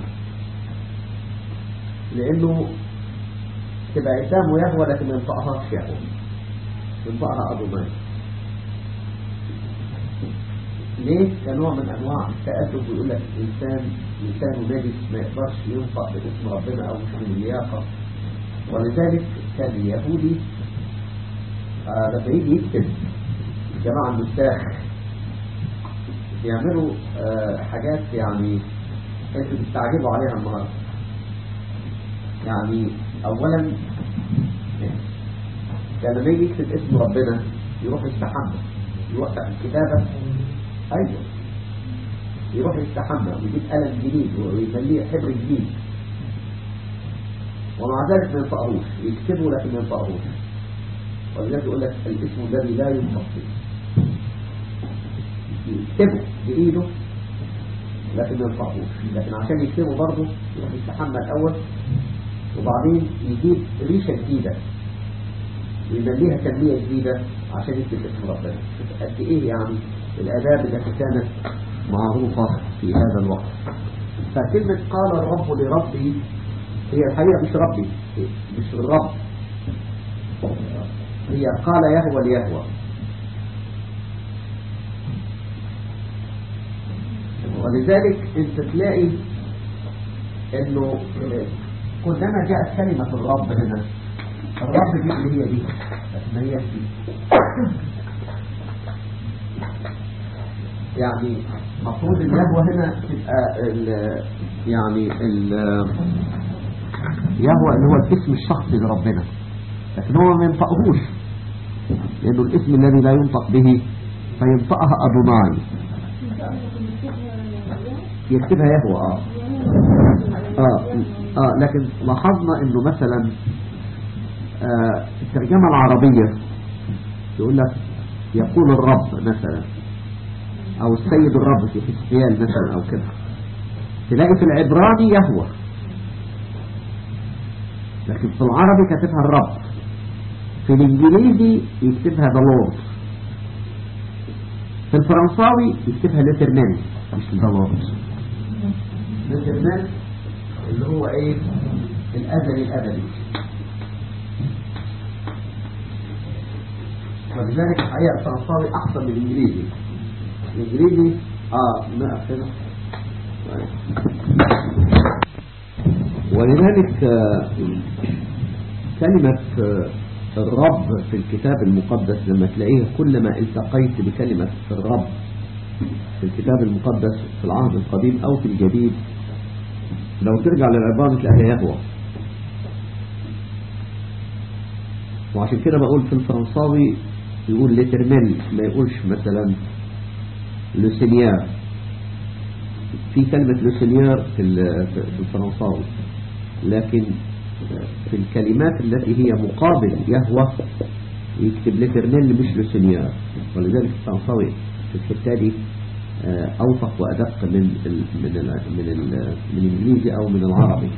لأنه تبقى قدامه يهوى لكن ما ينطقهاش يهوى ينطقها أدوناي ليه كنوع من انواع التأدب ويقول لك انسان لسانه نجس ما يقدرش ينطق باسم ربنا او مش من اللياقه ولذلك كان اليهودي آه لما يجي يكتب الجماعه النساخ بيعملوا آه حاجات يعني انتوا بتستعجبوا عليها النهارده يعني اولا كان لما يجي يكتب اسم ربنا يروح يستحمى يوقف الكتابه ايوه يروح يستحمى ويجيب قلم جديد ويمليه حبر جديد ومع ذلك ما ينطقهوش يكتبه لكن ما ينطقهوش ولذلك يقول لك الاسم الذي لا ينطق فيه يكتبه بايده لكن ما ينطقهوش لكن عشان يكتبه برضه يروح يستحمى الاول وبعدين يجيب ريشه جديده ويمليها تنميه جديده عشان يكتب اسم ربنا شوف قد ايه يعني الآداب التي كانت معروفة في هذا الوقت فكلمة قال الرب لربي هي الحقيقة مش ربي مش الرب هي قال يهوى ليهوى ولذلك انت تلاقي انه كلما جاءت كلمة الرب هنا الرب دي اللي هي دي لكن ما هي دي يعني مفروض اليهوى هنا تبقى ال يعني ال يهوى اللي هو الاسم الشخصي لربنا لكن هو ما ينطقهوش لأنه الاسم الذي لا ينطق به فينطقها أدوناي يكتبها يهوى آه. آه. آه. لكن لاحظنا أنه مثلا آه الترجمة العربية يقول لك يقول الرب مثلا او السيد الرب في حسبيال مثلا او كده تلاقي في العبراني يهوى لكن في العربي كاتبها الرب في الانجليزي يكتبها ذا لورد في الفرنساوي يكتبها لترمان مش ذا لورد لترمان اللي هو ايه الازلي الابدي ولذلك الحقيقه الفرنساوي احسن من الانجليزي الانجليزي اه ما كده ولذلك آه، كلمة آه، الرب في الكتاب المقدس لما تلاقيها كلما التقيت بكلمة الرب في الكتاب المقدس في العهد القديم أو في الجديد لو ترجع للعبارة تلاقيها يهوى وعشان كده بقول في الفرنساوي يقول ليترميل ما يقولش مثلا لوسينيار في كلمة لوسينيار في ال- في الفرنساوي لكن في الكلمات التي هي مقابل يهوى يكتب ليترميل مش لوسينيار ولذلك الفرنساوي في الحتة دي آه، أوثق وأدق من ال من ال من ال من الإنجليزي أو من العربي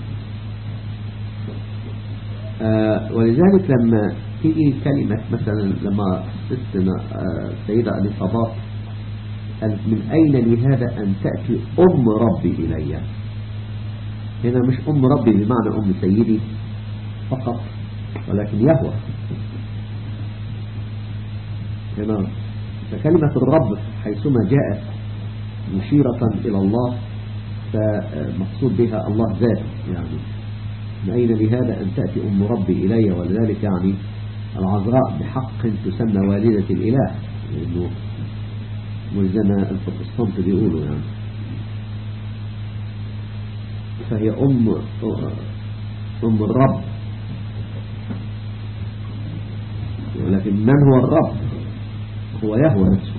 آه، ولذلك لما تيجي كلمة مثلا لما ستنا آه، سيدة الإصابات قالت من أين لي هذا أن تأتي أم ربي إلي هنا مش أم ربي بمعنى أم سيدي فقط ولكن يهوى هنا فكلمة الرب حيثما جاءت مشيرة إلى الله فمقصود بها الله ذاته يعني من أين لهذا أن تأتي أم ربي إلي ولذلك يعني العذراء بحق تسمى والدة الإله لأنه مش زي ما البروتستانت بيقولوا يعني فهي أم أم الرب ولكن من هو الرب هو يهوى نفسه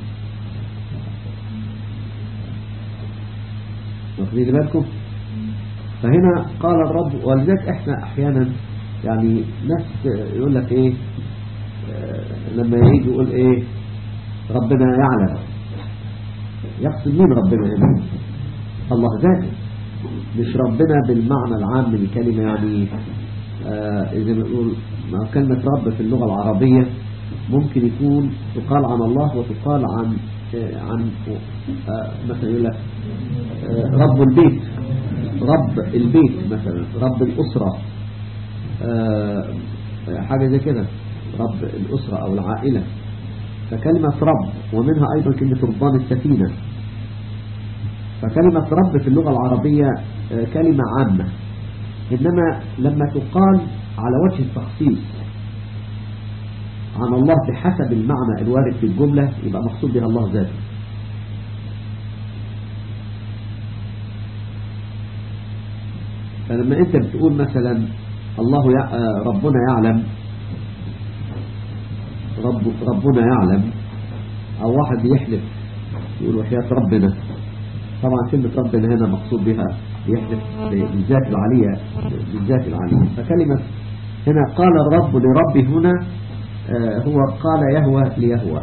واخدين بالكم فهنا قال الرب ولذلك احنا احيانا يعني ناس يقول لك ايه آه، لما يجي يقول ايه ربنا يعلم يقصد مين ربنا هنا الله ذاته مش ربنا بالمعنى العام للكلمة يعني آه إذا نقول مع كلمة رب في اللغة العربية ممكن يكون تقال عن الله وتقال عن آه عن آه مثلا يقول لك آه رب البيت رب البيت مثلا رب الأسرة آه حاجة زي كده رب الأسرة أو العائلة فكلمة رب ومنها أيضا كلمة ربان السفينة فكلمة رب في اللغة العربية آه، كلمة عامة إنما لما تقال على وجه التخصيص عن الله بحسب المعنى الوارد في الجملة يبقى مقصود بها الله ذاته فلما انت بتقول مثلا الله يع... آه، ربنا يعلم رب ربنا يعلم او واحد يحلف يقول وحياة ربنا طبعا كلمة ربنا هنا مقصود بها يحلف بالذات العالية بالذات العالية فكلمة هنا قال الرب لربي هنا آه، هو قال يهوى ليهوى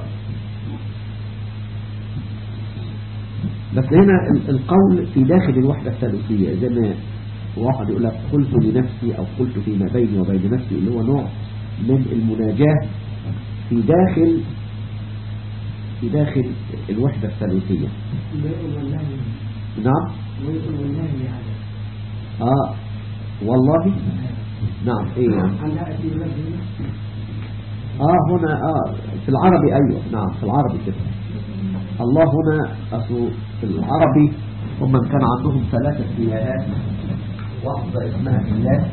بس هنا ال- القول في داخل الوحدة الثالوثية زي ما واحد يقول لك قلت لنفسي أو قلت فيما بيني وبين نفسي اللي هو نوع من المناجاة في داخل في داخل الوحدة الثالوثية ويقول والله نعم ويقول والله يعني آه والله نعم إيه يعني أن أتي ربي آه هنا آه في العربي أيوة نعم في العربي كده الله هنا أصله في العربي هم كان عندهم ثلاثة إلهات واحدة اسمها إله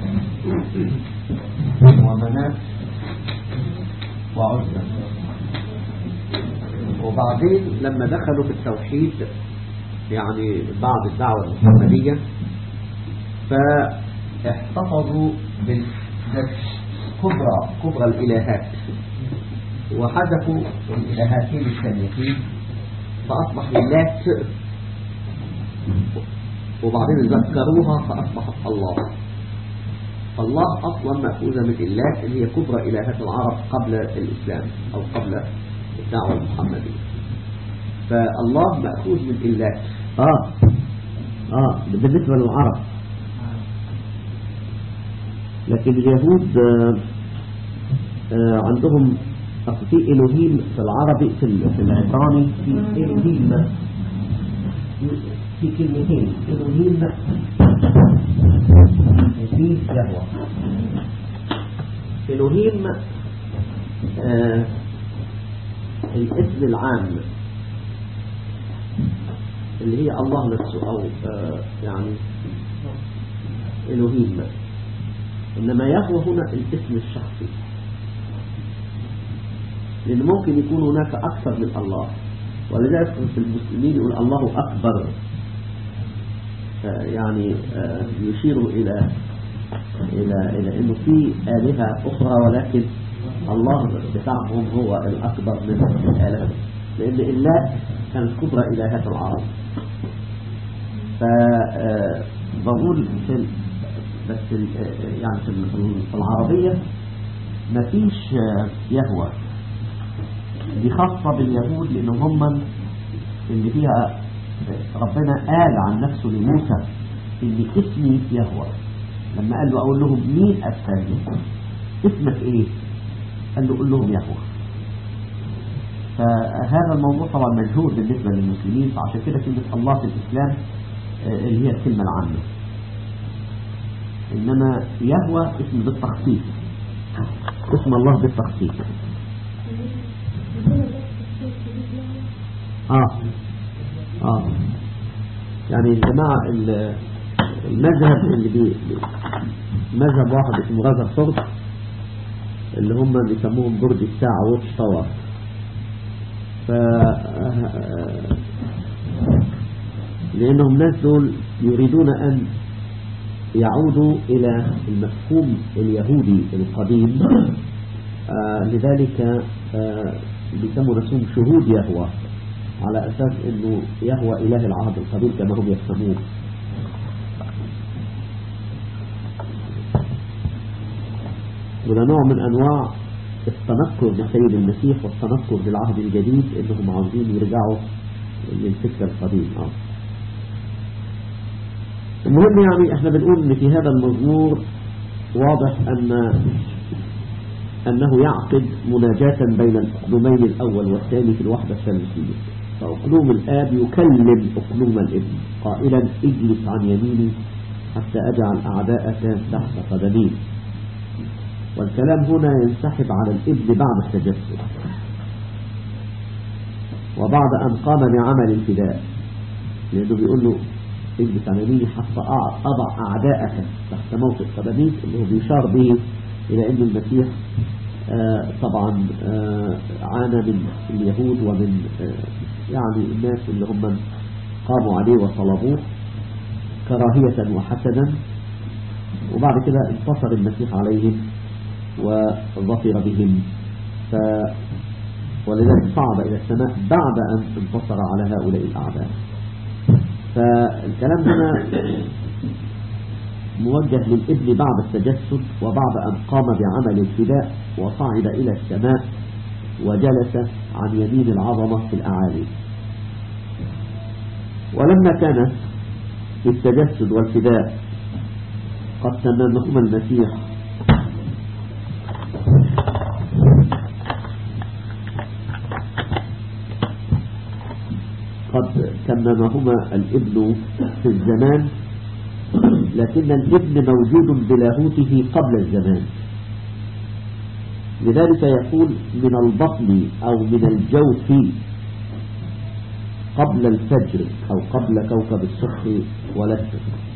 ومنات وعزة وبعدين لما دخلوا في التوحيد يعني بعد الدعوة المحمدية فاحتفظوا بالكبرى كبرى الإلهات وحذفوا الإلهاتين الثانيتين فأصبح اللات وبعدين ذكروها فأصبحت الله الله أصلا مأخوذة من اللات اللي هي كبرى إلهات العرب قبل الإسلام أو قبل الدعوة المحمدية فالله مأخوذ من اللات آه آه ده بالنسبة للعرب لكن اليهود آه آه عندهم أصل في إلهيم في العربي في ال- في العبراني في إلهيم في- في كلمتين إلهيم وفي يهوى إلهيم آه الاسم العام اللي هي الله نفسه أو آه يعني إلهيم إنما يهوى هنا الاسم الشخصي لأن ممكن يكون هناك أكثر من الله ولذلك في المسلمين يقول الله أكبر يعني آه، يشير إلى إلى إلى إنه في آلهة أخرى ولكن الله بتاعهم هو الأكبر من الآلهة لأن الله كانت كبرى إلهات العرب فبقول في ال- بس ال- يعني في ال- في العربية مفيش آه، يهوى دي خاصة باليهود لأنهم هم اللي فيها ربنا قال عن نفسه لموسى إن اسمي يهوى لما قال له أقول لهم مين أستاذي اسمك إيه قال له قول لهم يهوى فهذا الموضوع طبعا مجهول بالنسبة للمسلمين فعشان كده كلمة الله في الإسلام آه، اللي هي الكلمة العامة إنما يهوى اسم بالتخصيص اسم الله بالتخصيص اه اه يعني الجماعة ال- المذهب اللي بي مذهب واحد اسمه غزر صرف اللي هم بيسموهم برج الساعة واتش تاور ف لأنهم ناس دول يريدون أن يعودوا إلى المفهوم اليهودي القديم آه لذلك آه بيسموا نفسهم شهود يهوى على أساس أنه يهوى إله العهد القديم كما هم يفهمون وده نوع من أنواع التنكر بسيد المسيح والتنكر بالعهد الجديد أنهم عاوزين يرجعوا للفكر القديم آه. المهم يعني احنا بنقول ان في هذا المزمور واضح ان انه يعقد مناجاة بين الاقلومين الاول والثاني في الوحدة الثالثية فاقلوم الاب يكلم اقلوم الابن قائلا اجلس عن يميني حتى اجعل اعداءك تحت قدمي والكلام هنا ينسحب على الابن بعد التجسد وبعد ان قام بعمل الفداء لانه بيقول له اجلس على يميني حتى أضع أعداءك تحت موطئ قدميك اللي هو بيشار به إلى أن المسيح آه طبعا آه عانى من اليهود ومن آه يعني الناس اللي هم قاموا عليه وصلبوه كراهية وحسدا وبعد كده انتصر المسيح عليهم وظفر بهم ف ولذلك صعد إلى السماء بعد أن انتصر على هؤلاء الأعداء فالكلام هنا موجه للابن بعد التجسد وبعد أن قام بعمل الفداء وصعد إلى السماء وجلس عن يمين العظمة في الأعالي ولما كان التجسد والفداء قد تممهما المسيح قد تممهما الابن في الزمان لكن الابن موجود بلاهوته قبل الزمان لذلك يقول من البطن أو من الجوف قبل الفجر أو قبل كوكب الصبح ولا الشفق